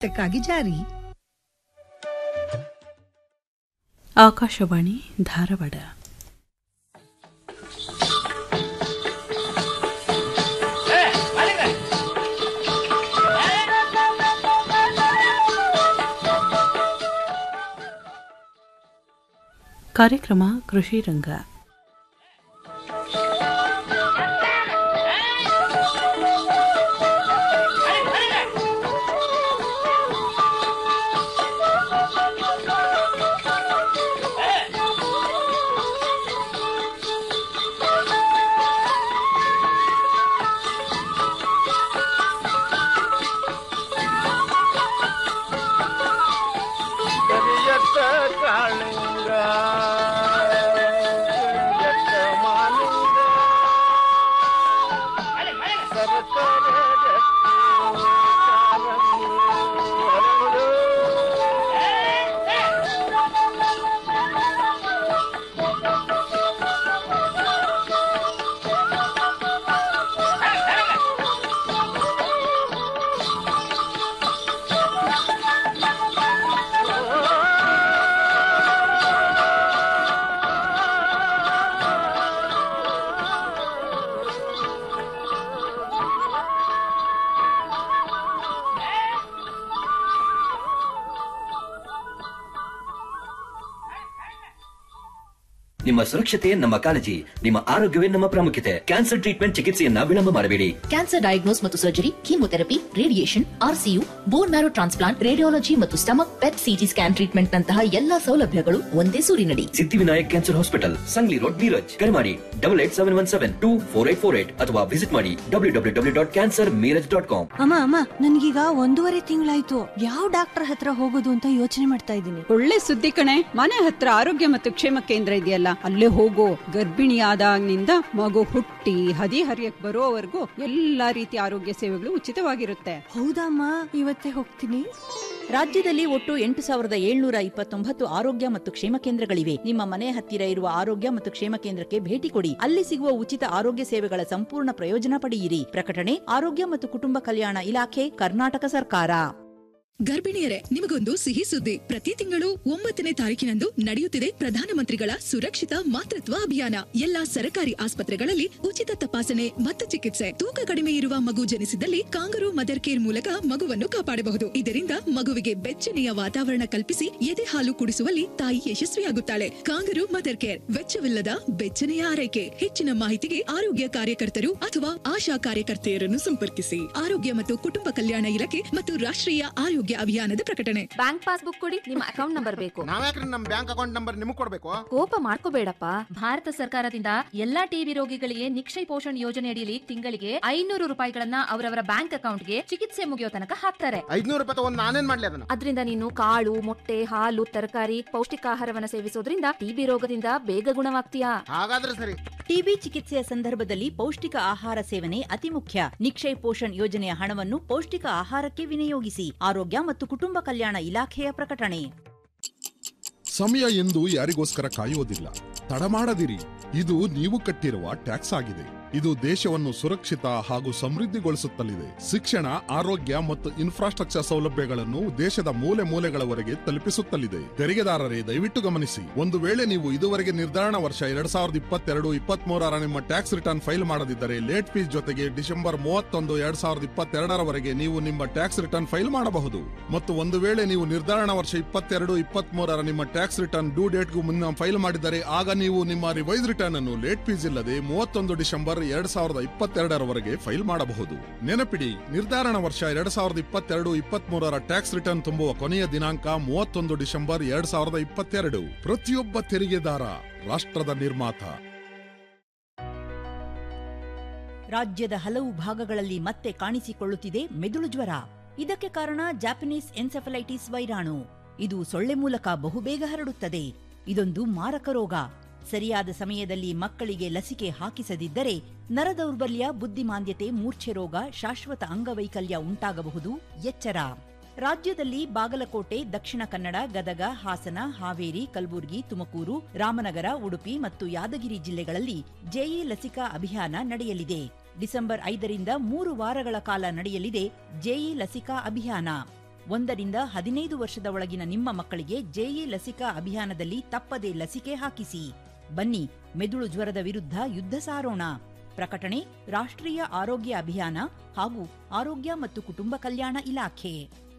ಕ್ಕಾಗಿ ಜಾರಿ ಆಕಾಶವಾಣಿ ಧಾರವಾಡ ಕಾರ್ಯಕ್ರಮ ಕೃಷಿ ರಂಗ ಕರಿಯತ್ತ ಕಾಳಿಂಗ ಕರಿಯತ್ತ ಮಾಲಿಂಗ ಸರಸರ ಗಟ್ಟಿ ಕಾಲಂಗಿ ಹರಳು. ನಿಮ್ಮ ಸುರಕ್ಷತೆ ನಮ್ಮ ಕಾಳಜಿ ನಿಮ್ಮ ಆರೋಗ್ಯವೇ ನಮ್ಮ ಪ್ರಾಮುಖ್ಯತೆ ಕ್ಯಾನ್ಸರ್ ಟ್ರೀಟ್ಮೆಂಟ್ ಚಿಕಿತ್ಸೆಯನ್ನ ವಿಳಂಬ ಮಾಡಬೇಡಿ ಕ್ಯಾನ್ಸರ್ ಡಯಾಗ್ನೋಸ್ ಮತ್ತು surgery chemotherapy radiation RCU bone marrow transplant radiology ಮತ್ತು stomach PET CT scan treatment ನಂತಹ ಎಲ್ಲಾ ಸೌಲಭ್ಯಗಳು ಒಂದೇ ಸೂರಿನಡಿ Siddhivinayak cancer hospital Sangli road Miraj ಕರೆ ಮಾಡಿ double eight seven one seven two four eight four eight ಅಥವಾ ವಿಸಿಟ್ ಮಾಡಿ W W W dot cancer Miraj dot com ಅಮ್ಮ ಅಮ್ಮ ನನ್ಗೀಗ ಒಂದೂವರೆ ತಿಂಗಳಾಯ್ತು ಯಾವ ಡಾಕ್ಟರ್ ಹತ್ರ ಹೋಗೋದು ಅಂತ ಯೋಚನೆ ಮಾಡ್ತಾ ಇದ್ದೀನಿ ಒಳ್ಳೆ ಸುದ್ದಿ ಕಣೆ ಮನೆ ಹತ್ರ ಆರೋಗ್ಯ ಮತ್ತು ಕ್ಷೇಮ ಕೇಂದ್ರ ಇದೆಯಲ್ಲ ಅಲ್ಲೇ ಹೋಗೋ ಗರ್ಭಿಣಿಯಾದಾಗಿನಿಂದ ಮಗು ಹುಟ್ಟಿ ಹದಿ ಹರಿಯಕ್ ಬರೋವರೆಗೂ ಎಲ್ಲಾ ರೀತಿಯ ಆರೋಗ್ಯ ಸೇವೆಗಳು ಉಚಿತವಾಗಿರುತ್ತೆ ಹೌದಮ್ಮ ಇವತ್ತೇ ಹೋಗ್ತೀನಿ ರಾಜ್ಯದಲ್ಲಿ ಒಟ್ಟು ಎಂಟು ಸಾವಿರದ ಏಳ್ನೂರ ಇಪ್ಪತ್ತೊಂಬತ್ತು ಆರೋಗ್ಯ ಮತ್ತು ಕ್ಷೇಮ ಕೇಂದ್ರಗಳಿವೆ ನಿಮ್ಮ ಮನೆ ಹತ್ತಿರ ಇರುವ ಆರೋಗ್ಯ ಮತ್ತು ಕ್ಷೇಮ ಕೇಂದ್ರಕ್ಕೆ ಭೇಟಿ ಕೊಡಿ ಅಲ್ಲಿ ಸಿಗುವ ಉಚಿತ ಆರೋಗ್ಯ ಸೇವೆಗಳ ಸಂಪೂರ್ಣ ಪ್ರಯೋಜನ ಪಡೆಯಿರಿ ಪ್ರಕಟಣೆ ಆರೋಗ್ಯ ಮತ್ತು ಕುಟುಂಬ ಕಲ್ಯಾಣ ಇಲಾಖೆ ಕರ್ನಾಟಕ ಸರ್ಕಾರ ಗರ್ಭಿಣಿಯರೇ ನಿಮಗೊಂದು ಸಿಹಿ ಸುದ್ದಿ ಪ್ರತಿ ತಿಂಗಳು ಒಂಬತ್ತನೇ ತಾರೀಕಿನಂದು ನಡೆಯುತ್ತಿದೆ ಪ್ರಧಾನಮಂತ್ರಿಗಳ ಸುರಕ್ಷಿತ ಮಾತೃತ್ವ ಅಭಿಯಾನ ಎಲ್ಲಾ ಸರ್ಕಾರಿ ಆಸ್ಪತ್ರೆಗಳಲ್ಲಿ ಉಚಿತ ತಪಾಸಣೆ ಮತ್ತು ಚಿಕಿತ್ಸೆ ತೂಕ ಕಡಿಮೆ ಇರುವ ಮಗು ಜನಿಸಿದಲ್ಲಿ ಕಾಂಗರು ಮದರ್ ಕೇರ್ ಮೂಲಕ ಮಗುವನ್ನು ಕಾಪಾಡಬಹುದು ಇದರಿಂದ ಮಗುವಿಗೆ ಬೆಚ್ಚನೆಯ ವಾತಾವರಣ ಕಲ್ಪಿಸಿ ಎದೆ ಹಾಲು ಕುಡಿಸುವಲ್ಲಿ ತಾಯಿ ಯಶಸ್ವಿಯಾಗುತ್ತಾಳೆ ಕಾಂಗರು ಮದರ್ ಕೇರ್ ವೆಚ್ಚವಿಲ್ಲದ ಬೆಚ್ಚನೆಯ ಆರೈಕೆ ಹೆಚ್ಚಿನ ಮಾಹಿತಿಗೆ ಆರೋಗ್ಯ ಕಾರ್ಯಕರ್ತರು ಅಥವಾ ಆಶಾ ಕಾರ್ಯಕರ್ತೆಯರನ್ನು ಸಂಪರ್ಕಿಸಿ ಆರೋಗ್ಯ ಮತ್ತು ಕುಟುಂಬ ಕಲ್ಯಾಣ ಇಲಾಖೆ ಮತ್ತು ರಾಷ್ಟ್ರೀಯ ಆರೋಗ್ಯ ಅಭಿಯಾನದ ಪ್ರಕಟಣೆ ಬ್ಯಾಂಕ್ ಪಾಸ್ಬುಕ್ ಕೊಡಿ ನಿಮ್ಮ ಅಕೌಂಟ್ ನಂಬರ್ ಬೇಕು ನಾವ್ಯಾಕ್ರಿ ನಮ್ ಬ್ಯಾಂಕ್ ಅಕೌಂಟ್ ನಂಬರ್ ನಿಮಗ್ ಕೊಡ್ಬೇಕು ಕೋಪ ಮಾಡ್ಕೋಬೇಡಪ್ಪ ಭಾರತ ಸರ್ಕಾರದಿಂದ ಎಲ್ಲಾ ಟಿಬಿ ರೋಗಿಗಳಿಗೆ ನಿಕ್ಷಯ ಪೋಷಣ್ ಯೋಜನೆ ಅಡಿಯಲ್ಲಿ ತಿಂಗಳಿಗೆ ಐನೂರು ರೂಪಾಯಿಗಳನ್ನ ಅವರವರ ಬ್ಯಾಂಕ್ ಅಕೌಂಟ್ಗೆ ಚಿಕಿತ್ಸೆ ಮುಗಿಯೋ ತನಕ ಹಾಕ್ತಾರೆ ಐದ್ನೂರು ರೂಪಾಯಿ ತಗೊಂಡ್ ನಾನೇನ್ ಮಾಡ್ಲಿ ಅದನ್ನ ಅದರಿಂದ ನೀನು ಕಾಳು ಮೊಟ್ಟೆ ಹಾಲು ತರಕಾರಿ ಪೌಷ್ಟಿಕಾಹಾರವನ್ನ ಸೇವಿಸೋದ್ರಿಂದ ಟಿಬಿ ರೋಗದಿಂದ ಬೇಗ ಗುಣವಾಗ್ತೀಯಾ ಹಾಗಾದ್ರೆ ಸರಿ ಟಿಬಿ ಚಿಕಿತ್ಸೆಯ ಸಂದರ್ಭದಲ್ಲಿ ಪೌಷ್ಟಿಕ ಆಹಾರ ಸೇವನೆ ಅತಿ ಮುಖ್ಯ ನಿಕ್ಷಯ್ ಪೋಷಣ್ ಯೋಜನೆಯ ಹಣವನ್ನು ಪೌಷ್ಟಿಕ ಆಹಾರಕ್ಕೆ ವಿನಿಯೋಗಿಸಿ ಆರೋಗ್ಯ ಮತ್ತು ಕುಟುಂಬ ಕಲ್ಯಾಣ ಇಲಾಖೆಯ ಪ್ರಕಟಣೆ ಸಮಯ ಎಂದು ಯಾರಿಗೋಸ್ಕರ ಕಾಯುವುದಿಲ್ಲ ತಡ ಮಾಡದಿರಿ ಇದು ನೀವು ಕಟ್ಟಿರುವ ಟ್ಯಾಕ್ಸ್ ಆಗಿದೆ ಇದು ದೇಶವನ್ನು ಸುರಕ್ಷಿತ ಹಾಗೂ ಸಮೃದ್ಧಿಗೊಳಿಸುತ್ತಲಿದೆ ಶಿಕ್ಷಣ ಆರೋಗ್ಯ ಮತ್ತು ಇನ್ಫ್ರಾಸ್ಟ್ರಕ್ಚರ್ ಸೌಲಭ್ಯಗಳನ್ನು ದೇಶದ ಮೂಲೆ ಮೂಲೆಗಳವರೆಗೆ ತಲುಪಿಸುತ್ತಲಿದೆ ತೆರಿಗೆದಾರರೇ ದಯವಿಟ್ಟು ಗಮನಿಸಿ ಒಂದು ವೇಳೆ ನೀವು ಇದುವರೆಗೆ ನಿರ್ಧಾರಣ ವರ್ಷ ಎರಡ್ ಸಾವಿರದ ಇಪ್ಪತ್ತೆರಡು ಇಪ್ಪತ್ತ್ ಮೂರರ ನಿಮ್ಮ ಟ್ಯಾಕ್ಸ್ ರಿಟರ್ನ್ ಫೈಲ್ ಮಾಡದಿದ್ದರೆ ಲೇಟ್ ಫೀಸ್ ಜೊತೆಗೆ ಡಿಸೆಂಬರ್ ಮೂವತ್ತೊಂದು ಎರಡ್ ಸಾವಿರದ ಇಪ್ಪತ್ತೆರಡರವರೆಗೆ ನೀವು ನಿಮ್ಮ ಟ್ಯಾಕ್ಸ್ ರಿಟರ್ನ್ ಫೈಲ್ ಮಾಡಬಹುದು ಮತ್ತು ಒಂದು ವೇಳೆ ನೀವು ನಿರ್ಧಾರಣ ವರ್ಷ ಇಪ್ಪತ್ತೆರಡು ಇಪ್ಪತ್ತ್ ಮೂರರ ನಿಮ್ಮ ಟ್ಯಾಕ್ಸ್ ರಿಟರ್ನ್ ಡ್ಯೂ ಡೇಟ್ಗೂ ಮುನ್ನ ಫೈಲ್ ಮಾಡಿದರೆ ಆಗ ನೀವು ನಿಮ್ಮ ರಿವೈಸ್ ರಿಟರ್ನ್ ಅನ್ನು ಲೇಟ್ ಫೀಸ್ ಇಲ್ಲದೆ ಮೂವತ್ತೊಂದು ಡಿಸೆಂಬರ್ ಎರಡ್ ಸಾವಿರದ ಇಪ್ಪತ್ತೆರಡರವರೆಗೆ ಫೈಲ್ ಮಾಡಬಹುದು ನೆನಪಿಡಿ ನಿರ್ಧಾರಣ ವರ್ಷ ಎರಡ್ ಸಾವಿರದ ಇಪ್ಪತ್ತೆರಡು ಇಪ್ಪತ್ತ್ ಮೂರರ ಟ್ಯಾಕ್ಸ್ ರಿಟರ್ನ್ ತುಂಬುವ ಕೊನೆಯ ದಿನಾಂಕ ಮೂವತ್ತೊಂದು ಡಿಸೆಂಬರ್ ಎರಡ್ ಸಾವಿರದ ಇಪ್ಪತ್ತೆರಡು ಪ್ರತಿಯೊಬ್ಬ ತೆರಿಗೆದಾರ ರಾಷ್ಟ್ರದ ನಿರ್ಮಾತ ರಾಜ್ಯದ ಹಲವು ಭಾಗಗಳಲ್ಲಿ ಮತ್ತೆ ಕಾಣಿಸಿಕೊಳ್ಳುತ್ತಿದೆ ಮೆದುಳು ಜ್ವರ ಇದಕ್ಕೆ ಕಾರಣ ಜಾಪನೀಸ್ ಎನ್ಸೆಫಲೈಟಿಸ್ ವೈರಾಣು ಇದು ಸೊಳ್ಳೆ ಮೂಲಕ ಬಹುಬೇಗ ಹರಡುತ್ತದೆ ಇದೊಂದು ಮಾರಕ ರೋಗ ಸರಿಯಾದ ಸಮಯದಲ್ಲಿ ಮಕ್ಕಳಿಗೆ ಲಸಿಕೆ ಹಾಕಿಸದಿದ್ದರೆ ನರದೌರ್ಬಲ್ಯ ಬುದ್ಧಿಮಾಂದ್ಯತೆ ಮೂರ್ಛೆ ರೋಗ ಶಾಶ್ವತ ಅಂಗವೈಕಲ್ಯ ಉಂಟಾಗಬಹುದು ಎಚ್ಚರ ರಾಜ್ಯದಲ್ಲಿ ಬಾಗಲಕೋಟೆ ದಕ್ಷಿಣ ಕನ್ನಡ ಗದಗ ಹಾಸನ ಹಾವೇರಿ ಕಲಬುರಗಿ ತುಮಕೂರು ರಾಮನಗರ ಉಡುಪಿ ಮತ್ತು ಯಾದಗಿರಿ ಜಿಲ್ಲೆಗಳಲ್ಲಿ ಜೆಇ ಲಸಿಕಾ ಅಭಿಯಾನ ನಡೆಯಲಿದೆ ಡಿಸೆಂಬರ್ ಐದರಿಂದ ಮೂರು ವಾರಗಳ ಕಾಲ ನಡೆಯಲಿದೆ ಜೆಇ ಲಸಿಕಾ ಅಭಿಯಾನ ಒಂದರಿಂದ ಹದಿನೈದು ವರ್ಷದ ಒಳಗಿನ ನಿಮ್ಮ ಮಕ್ಕಳಿಗೆ ಜೆಇ ಲಸಿಕಾ ಅಭಿಯಾನದಲ್ಲಿ ತಪ್ಪದೇ ಲಸಿಕೆ ಹಾಕಿಸಿ ಬನ್ನಿ ಮೆದುಳು ಜ್ವರದ ವಿರುದ್ಧ ಯುದ್ಧ ಸಾರೋಣ ಪ್ರಕಟಣೆ ರಾಷ್ಟ್ರೀಯ ಆರೋಗ್ಯ ಅಭಿಯಾನ ಹಾಗೂ ಆರೋಗ್ಯ ಮತ್ತು ಕುಟುಂಬ ಕಲ್ಯಾಣ ಇಲಾಖೆ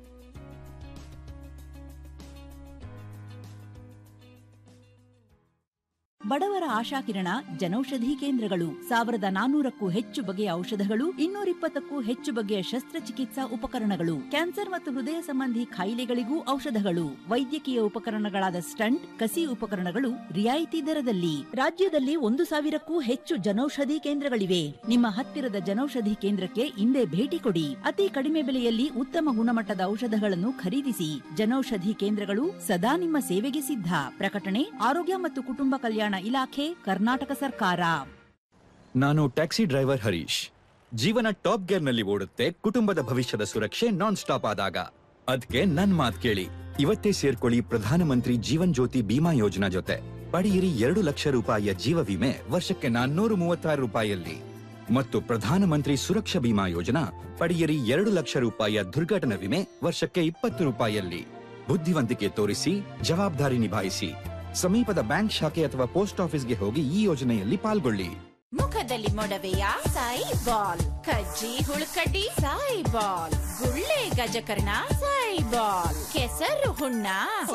ಬಡವರ ಆಶಾಕಿರಣ ಜನೌಷಧಿ ಕೇಂದ್ರಗಳು ಸಾವಿರದ ನಾನೂರಕ್ಕೂ ಹೆಚ್ಚು ಬಗೆಯ ಔಷಧಗಳು ಇನ್ನೂರಿಪ್ಪತ್ತಕ್ಕೂ ಹೆಚ್ಚು ಬಗೆಯ ಶಸ್ತ್ರಚಿಕಿತ್ಸಾ ಉಪಕರಣಗಳು ಕ್ಯಾನ್ಸರ್ ಮತ್ತು ಹೃದಯ ಸಂಬಂಧಿ ಕಾಯಿಲೆಗಳಿಗೂ ಔಷಧಗಳು ವೈದ್ಯಕೀಯ ಉಪಕರಣಗಳಾದ ಸ್ಟಂಟ್ ಕಸಿ ಉಪಕರಣಗಳು ರಿಯಾಯಿತಿ ದರದಲ್ಲಿ ರಾಜ್ಯದಲ್ಲಿ ಒಂದು ಸಾವಿರಕ್ಕೂ ಹೆಚ್ಚು ಜನೌಷಧಿ ಕೇಂದ್ರಗಳಿವೆ ನಿಮ್ಮ ಹತ್ತಿರದ ಜನೌಷಧಿ ಕೇಂದ್ರಕ್ಕೆ ಇಂದೇ ಭೇಟಿ ಕೊಡಿ ಅತಿ ಕಡಿಮೆ ಬೆಲೆಯಲ್ಲಿ ಉತ್ತಮ ಗುಣಮಟ್ಟದ ಔಷಧಗಳನ್ನು ಖರೀದಿಸಿ ಜನೌಷಧಿ ಕೇಂದ್ರಗಳು ಸದಾ ನಿಮ್ಮ ಸೇವೆಗೆ ಸಿದ್ಧ ಪ್ರಕಟಣೆ ಆರೋಗ್ಯ ಮತ್ತು ಕುಟುಂಬ ಕಲ್ಯಾಣ ಇಲಾಖೆ ಕರ್ನಾಟಕ ಸರ್ಕಾರ ನಾನು ಟ್ಯಾಕ್ಸಿ ಡ್ರೈವರ್ ಹರೀಶ್ ಜೀವನ ಟಾಪ್ ಗೇರ್ನಲ್ಲಿ ಓಡುತ್ತೆ ಕುಟುಂಬದ ಭವಿಷ್ಯದ ಸುರಕ್ಷೆ ನಾನ್ ಸ್ಟಾಪ್ ಆದಾಗ ಅದ್ಕೆ ನನ್ ಮಾತ್ ಕೇಳಿ ಇವತ್ತೇ ಸೇರ್ಕೊಳ್ಳಿ ಪ್ರಧಾನಮಂತ್ರಿ ಜೀವನ್ ಜ್ಯೋತಿ ಬಿಮಾ ಯೋಜನಾ ಜೊತೆ ಪಡೆಯಿರಿ ಎರಡು ಲಕ್ಷ ರೂಪಾಯಿಯ ಜೀವ ವಿಮೆ ವರ್ಷಕ್ಕೆ ನಾನ್ನೂರು ಮೂವತ್ತಾರು ರೂಪಾಯಿಯಲ್ಲಿ ಮತ್ತು ಪ್ರಧಾನಮಂತ್ರಿ ಸುರಕ್ಷಾ ಬಿಮಾ ಯೋಜನಾ ಪಡೆಯಿರಿ ಎರಡು ಲಕ್ಷ ರೂಪಾಯಿಯ ದುರ್ಘಟನಾ ವಿಮೆ ವರ್ಷಕ್ಕೆ ಇಪ್ಪತ್ತು ರೂಪಾಯಿಯಲ್ಲಿ ಬುದ್ಧಿವಂತಿಕೆ ತೋರಿಸಿ ಜವಾಬ್ದಾರಿ ನಿಭಾಯಿಸಿ ಸಮೀಪದ ಬ್ಯಾಂಕ್ ಶಾಖೆ ಅಥವಾ ಪೋಸ್ಟ್ ಆಫೀಸ್ಗೆ ಹೋಗಿ ಈ ಯೋಜನೆಯಲ್ಲಿ ಪಾಲ್ಗೊಳ್ಳಿ ಮುಖದಲ್ಲಿ ಮೊಡವೆಯ ಸಾಯಿ ಬಾಲ್ ಕಜ್ಜಿ ಹುಳುಕಡ್ಡಿ ಸಾಯಿ ಬಾಲ್ ಗುಳ್ಳೆ ಗಜಕರ್ಣ ಸಾಯಿ ಬಾಲ್ ಕೆಸರು ಹುಣ್ಣ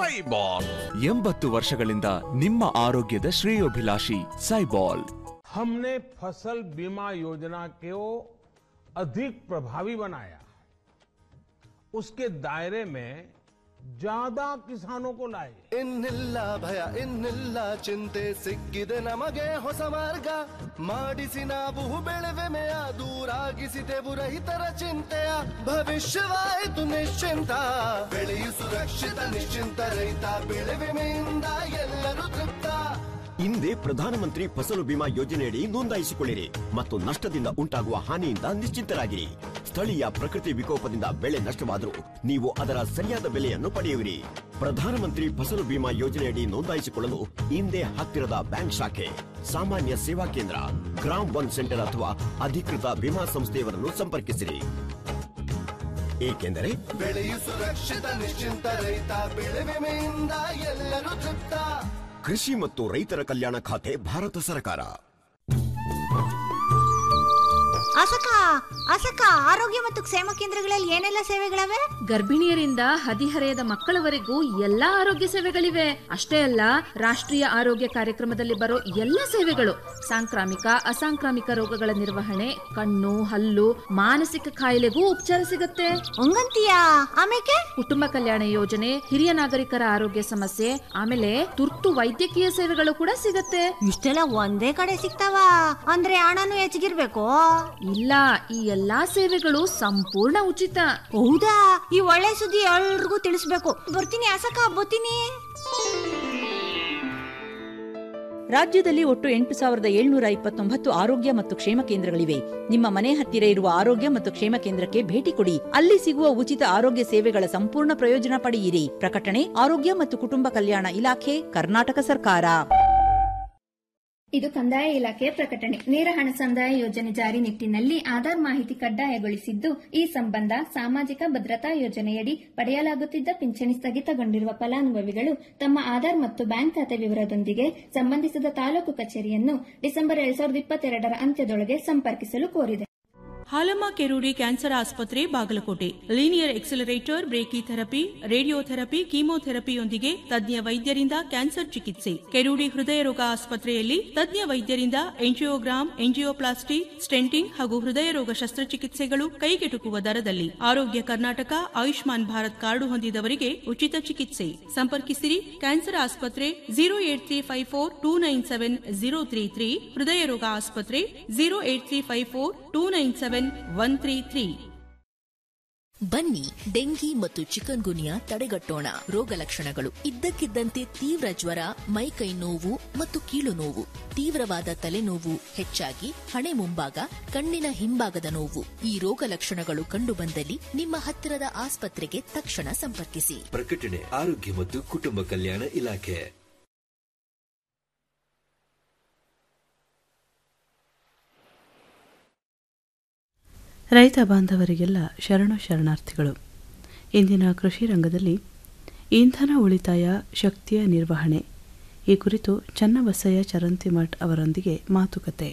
ಎಂಬತ್ತು ವರ್ಷಗಳಿಂದ ನಿಮ್ಮ ಆರೋಗ್ಯದ ಶ್ರೇಯೋಭಿಲಾಷಿ ಸೈಬಾಲ್ हमने फसल बीमा योजना को अधिक प्रभावी बनाया उसके दायरे में ज्यादा किसानों को लाए ಇನ್ನಿಲ್ಲ ಭಯ ಇನ್ನಿಲ್ಲ ಚಿಂತೆ ಸಿಕ್ಕಿದೆ ನಮಗೆ ಹೊಸ ಮಾರ್ಗ ಮಾಡಿಸಿ ನಾವು ಬೆಳೆವೆಮೆಯ ದೂರಾಗಿಸಿದೆವು ರೈತರ ಚಿಂತೆಯ ಭವಿಷ್ಯವಾಯಿತು ನಿಶ್ಚಿಂತ ಬೆಳೆಯು ಸುರಕ್ಷಿತ ನಿಶ್ಚಿಂತ ರೈತ ಬೆಳೆ ವಿಮೆಯಿಂದ ಎಲ್ಲರೂ ತೃಪ್ತ ಹಿಂದೆ ಪ್ರಧಾನಮಂತ್ರಿ ಫಸಲು ಬಿಮಾ ಯೋಜನೆಯಡಿ ನೋಂದಾಯಿಸಿಕೊಳ್ಳಿರಿ ಮತ್ತು ನಷ್ಟದಿಂದ ಉಂಟಾಗುವ ಹಾನಿಯಿಂದ ನಿಶ್ಚಿಂತರಾಗಿರಿ ಸ್ಥಳೀಯ ಪ್ರಕೃತಿ ವಿಕೋಪದಿಂದ ಬೆಳೆ ನಷ್ಟವಾದರೂ ನೀವು ಅದರ ಸರಿಯಾದ ಬೆಲೆಯನ್ನು ಪಡೆಯುವಿರಿ ಪ್ರಧಾನಮಂತ್ರಿ ಫಸಲು ಬಿಮಾ ಯೋಜನೆಯಡಿ ನೋಂದಾಯಿಸಿಕೊಳ್ಳಲು ಹಿಂದೆ ಹತ್ತಿರದ ಬ್ಯಾಂಕ್ ಶಾಖೆ ಸಾಮಾನ್ಯ ಸೇವಾ ಕೇಂದ್ರ ಗ್ರಾಮ್ ಒನ್ ಸೆಂಟರ್ ಅಥವಾ ಅಧಿಕೃತ ವಿಮಾ ಸಂಸ್ಥೆಯವರನ್ನು ಸಂಪರ್ಕಿಸಿರಿ ಏಕೆಂದರೆ ಬೆಳೆಯು ಸುರಕ್ಷಿತ ನಿಶ್ಚಿಂತ ರೈತ ಬೆಳೆ ವಿಮೆಯಿಂದ ಎಲ್ಲರೂ ತೃಪ್ತ ಕೃಷಿ ಮತ್ತು ರೈತರ ಕಲ್ಯಾಣ ಖಾತೆ ಭಾರತ ಸರ್ಕಾರ ಅಸಕ ಅಸಕ ಆರೋಗ್ಯ ಮತ್ತು ಕ್ಷೇಮ ಕೇಂದ್ರಗಳಲ್ಲಿ ಏನೆಲ್ಲ ಸೇವೆಗಳವೆ ಗರ್ಭಿಣಿಯರಿಂದ ಹದಿಹರೆಯದ ಮಕ್ಕಳವರೆಗೂ ಎಲ್ಲಾ ಆರೋಗ್ಯ ಸೇವೆಗಳಿವೆ ಅಷ್ಟೇ ಅಲ್ಲ ರಾಷ್ಟ್ರೀಯ ಆರೋಗ್ಯ ಕಾರ್ಯಕ್ರಮದಲ್ಲಿ ಬರೋ ಎಲ್ಲ ಸೇವೆಗಳು ಸಾಂಕ್ರಾಮಿಕ ಅಸಾಂಕ್ರಾಮಿಕ ರೋಗಗಳ ನಿರ್ವಹಣೆ ಕಣ್ಣು ಹಲ್ಲು ಮಾನಸಿಕ ಕಾಯಿಲೆಗೂ ಉಪಚಾರ ಸಿಗುತ್ತೆ ಹಂಗಂತೀಯಾ ಆಮೇಲೆ ಕುಟುಂಬ ಕಲ್ಯಾಣ ಯೋಜನೆ ಹಿರಿಯ ನಾಗರಿಕರ ಆರೋಗ್ಯ ಸಮಸ್ಯೆ ಆಮೇಲೆ ತುರ್ತು ವೈದ್ಯಕೀಯ ಸೇವೆಗಳು ಕೂಡ ಸಿಗತ್ತೆ ಇಷ್ಟೆಲ್ಲ ಒಂದೇ ಕಡೆ ಸಿಗ್ತಾವ ಅಂದ್ರೆ ಹಣನು ಹೆಚ್ಚಿಗಿರ್ಬೇಕು ಇಲ್ಲ ಈ ಎಲ್ಲಾ ಸೇವೆಗಳು ಸಂಪೂರ್ಣ ಉಚಿತ ಹೌದಾ ಈ ಒಳ್ಳೆ ಸುದ್ದಿ ಎಲ್ರಿಗೂ ತಿಳಿಸ್ಬೇಕು ಬರ್ತೀನಿ ಅಸಕ ಬರ್ತೀನಿ ರಾಜ್ಯದಲ್ಲಿ ಒಟ್ಟು ಎಂಟು ಸಾವಿರದ ಏಳ್ನೂರ ಇಪ್ಪತ್ತೊಂಬತ್ತು ಆರೋಗ್ಯ ಮತ್ತು ಕ್ಷೇಮ ಕೇಂದ್ರಗಳಿವೆ ನಿಮ್ಮ ಮನೆ ಹತ್ತಿರ ಇರುವ ಆರೋಗ್ಯ ಮತ್ತು ಕ್ಷೇಮ ಕೇಂದ್ರಕ್ಕೆ ಭೇಟಿ ಕೊಡಿ ಅಲ್ಲಿ ಸಿಗುವ ಉಚಿತ ಆರೋಗ್ಯ ಸೇವೆಗಳ ಸಂಪೂರ್ಣ ಪ್ರಯೋಜನ ಪಡೆಯಿರಿ ಪ್ರಕಟಣೆ ಆರೋಗ್ಯ ಮತ್ತು ಕುಟುಂಬ ಕಲ್ಯಾಣ ಇಲಾಖೆ ಕರ್ನಾಟಕ ಸರ್ಕಾರ ಇದು ಕಂದಾಯ ಇಲಾಖೆಯ ಪ್ರಕಟಣೆ ನೇರ ಹಣ ಸಂದಾಯ ಯೋಜನೆ ಜಾರಿ ನಿಟ್ಟಿನಲ್ಲಿ ಆಧಾರ್ ಮಾಹಿತಿ ಕಡ್ಡಾಯಗೊಳಿಸಿದ್ದು ಈ ಸಂಬಂಧ ಸಾಮಾಜಿಕ ಭದ್ರತಾ ಯೋಜನೆಯಡಿ ಪಡೆಯಲಾಗುತ್ತಿದ್ದ ಪಿಂಚಣಿ ಸ್ಥಗಿತಗೊಂಡಿರುವ ಫಲಾನುಭವಿಗಳು ತಮ್ಮ ಆಧಾರ್ ಮತ್ತು ಬ್ಯಾಂಕ್ ಖಾತೆ ವಿವರದೊಂದಿಗೆ ಸಂಬಂಧಿಸಿದ ತಾಲೂಕು ಕಚೇರಿಯನ್ನು ಡಿಸೆಂಬರ್ ಎರಡ್ ಸಾವಿರದ ಇಪ್ಪತ್ತೆರಡರ ಅಂತ್ಯದೊಳಗೆ ಸಂಪರ್ಕಿಸಲು ಕೋರಿದೆ ಹಾಲಮ್ಮ ಕೆರೂಡಿ ಕ್ಯಾನ್ಸರ್ ಆಸ್ಪತ್ರೆ Bagalkote linear accelerator brachy therapy radiotherapy ಕೀಮೋಥೆರಪಿಯೊಂದಿಗೆ ತಜ್ಞ ವೈದ್ಯರಿಂದ ಕ್ಯಾನ್ಸರ್ ಚಿಕಿತ್ಸೆ ಕೆರೂಡಿ ಹೃದಯ ರೋಗ ಆಸ್ಪತ್ರೆಯಲ್ಲಿ ತಜ್ಞ ವೈದ್ಯರಿಂದ ಎಂಜಿಯೋಗ್ರಾಮ್ ಎಂಜಿಯೋಪ್ಲಾಸ್ಟಿ ಸ್ಟೆಂಟಿಂಗ್ ಹಾಗೂ ಹೃದಯ ರೋಗ ಶಸ್ತ್ರಚಿಕಿತ್ಸೆಗಳು ಕೈಗೆಟುಕುವ ದರದಲ್ಲಿ ಆರೋಗ್ಯ ಕರ್ನಾಟಕ ಆಯುಷ್ಮಾನ್ ಭಾರತ್ ಕಾರ್ಡು ಹೊಂದಿದವರಿಗೆ ಉಚಿತ ಚಿಕಿತ್ಸೆ ಸಂಪರ್ಕಿಸಿರಿ ಕ್ಯಾನ್ಸರ್ ಆಸ್ಪತ್ರೆ zero eight three five four two nine seven zero three three ಹೃದಯ ರೋಗ ಆಸ್ಪತ್ರೆ zero eight three five four two nine seven one three three ಬನ್ನಿ ಡೆಂಗಿ ಮತ್ತು ಚಿಕನ್ ಗುನಿಯಾ ತಡೆಗಟ್ಟೋಣ ರೋಗ ಲಕ್ಷಣಗಳು ಇದ್ದಕ್ಕಿದ್ದಂತೆ ತೀವ್ರ ಜ್ವರ ಮೈಕೈ ನೋವು ಮತ್ತು ಕೀಲು ನೋವು ತೀವ್ರವಾದ ತಲೆನೋವು ಹೆಚ್ಚಾಗಿ ಹಣೆ ಮುಂಭಾಗ ಕಣ್ಣಿನ ಹಿಂಭಾಗದ ನೋವು ಈ ರೋಗ ಲಕ್ಷಣಗಳು ಕಂಡುಬಂದಲ್ಲಿ ನಿಮ್ಮ ಹತ್ತಿರದ ಆಸ್ಪತ್ರೆಗೆ ತಕ್ಷಣ ಸಂಪರ್ಕಿಸಿ ಪ್ರಕಟಣೆ ಆರೋಗ್ಯ ಮತ್ತು ಕುಟುಂಬ ಕಲ್ಯಾಣ ಇಲಾಖೆ ರೈತ ಬಾಂಧವರಿಗೆಲ್ಲ ಶರಣು ಶರಣಾರ್ಥಿಗಳು ಇಂದಿನ ಕೃಷಿ ರಂಗದಲ್ಲಿ ಇಂಧನ ಉಳಿತಾಯ ಶಕ್ತಿಯ ನಿರ್ವಹಣೆ ಈ ಕುರಿತು ಚನ್ನಬಸಯ್ಯ ಚರಂತಿಮಠ್ ಅವರೊಂದಿಗೆ ಮಾತುಕತೆ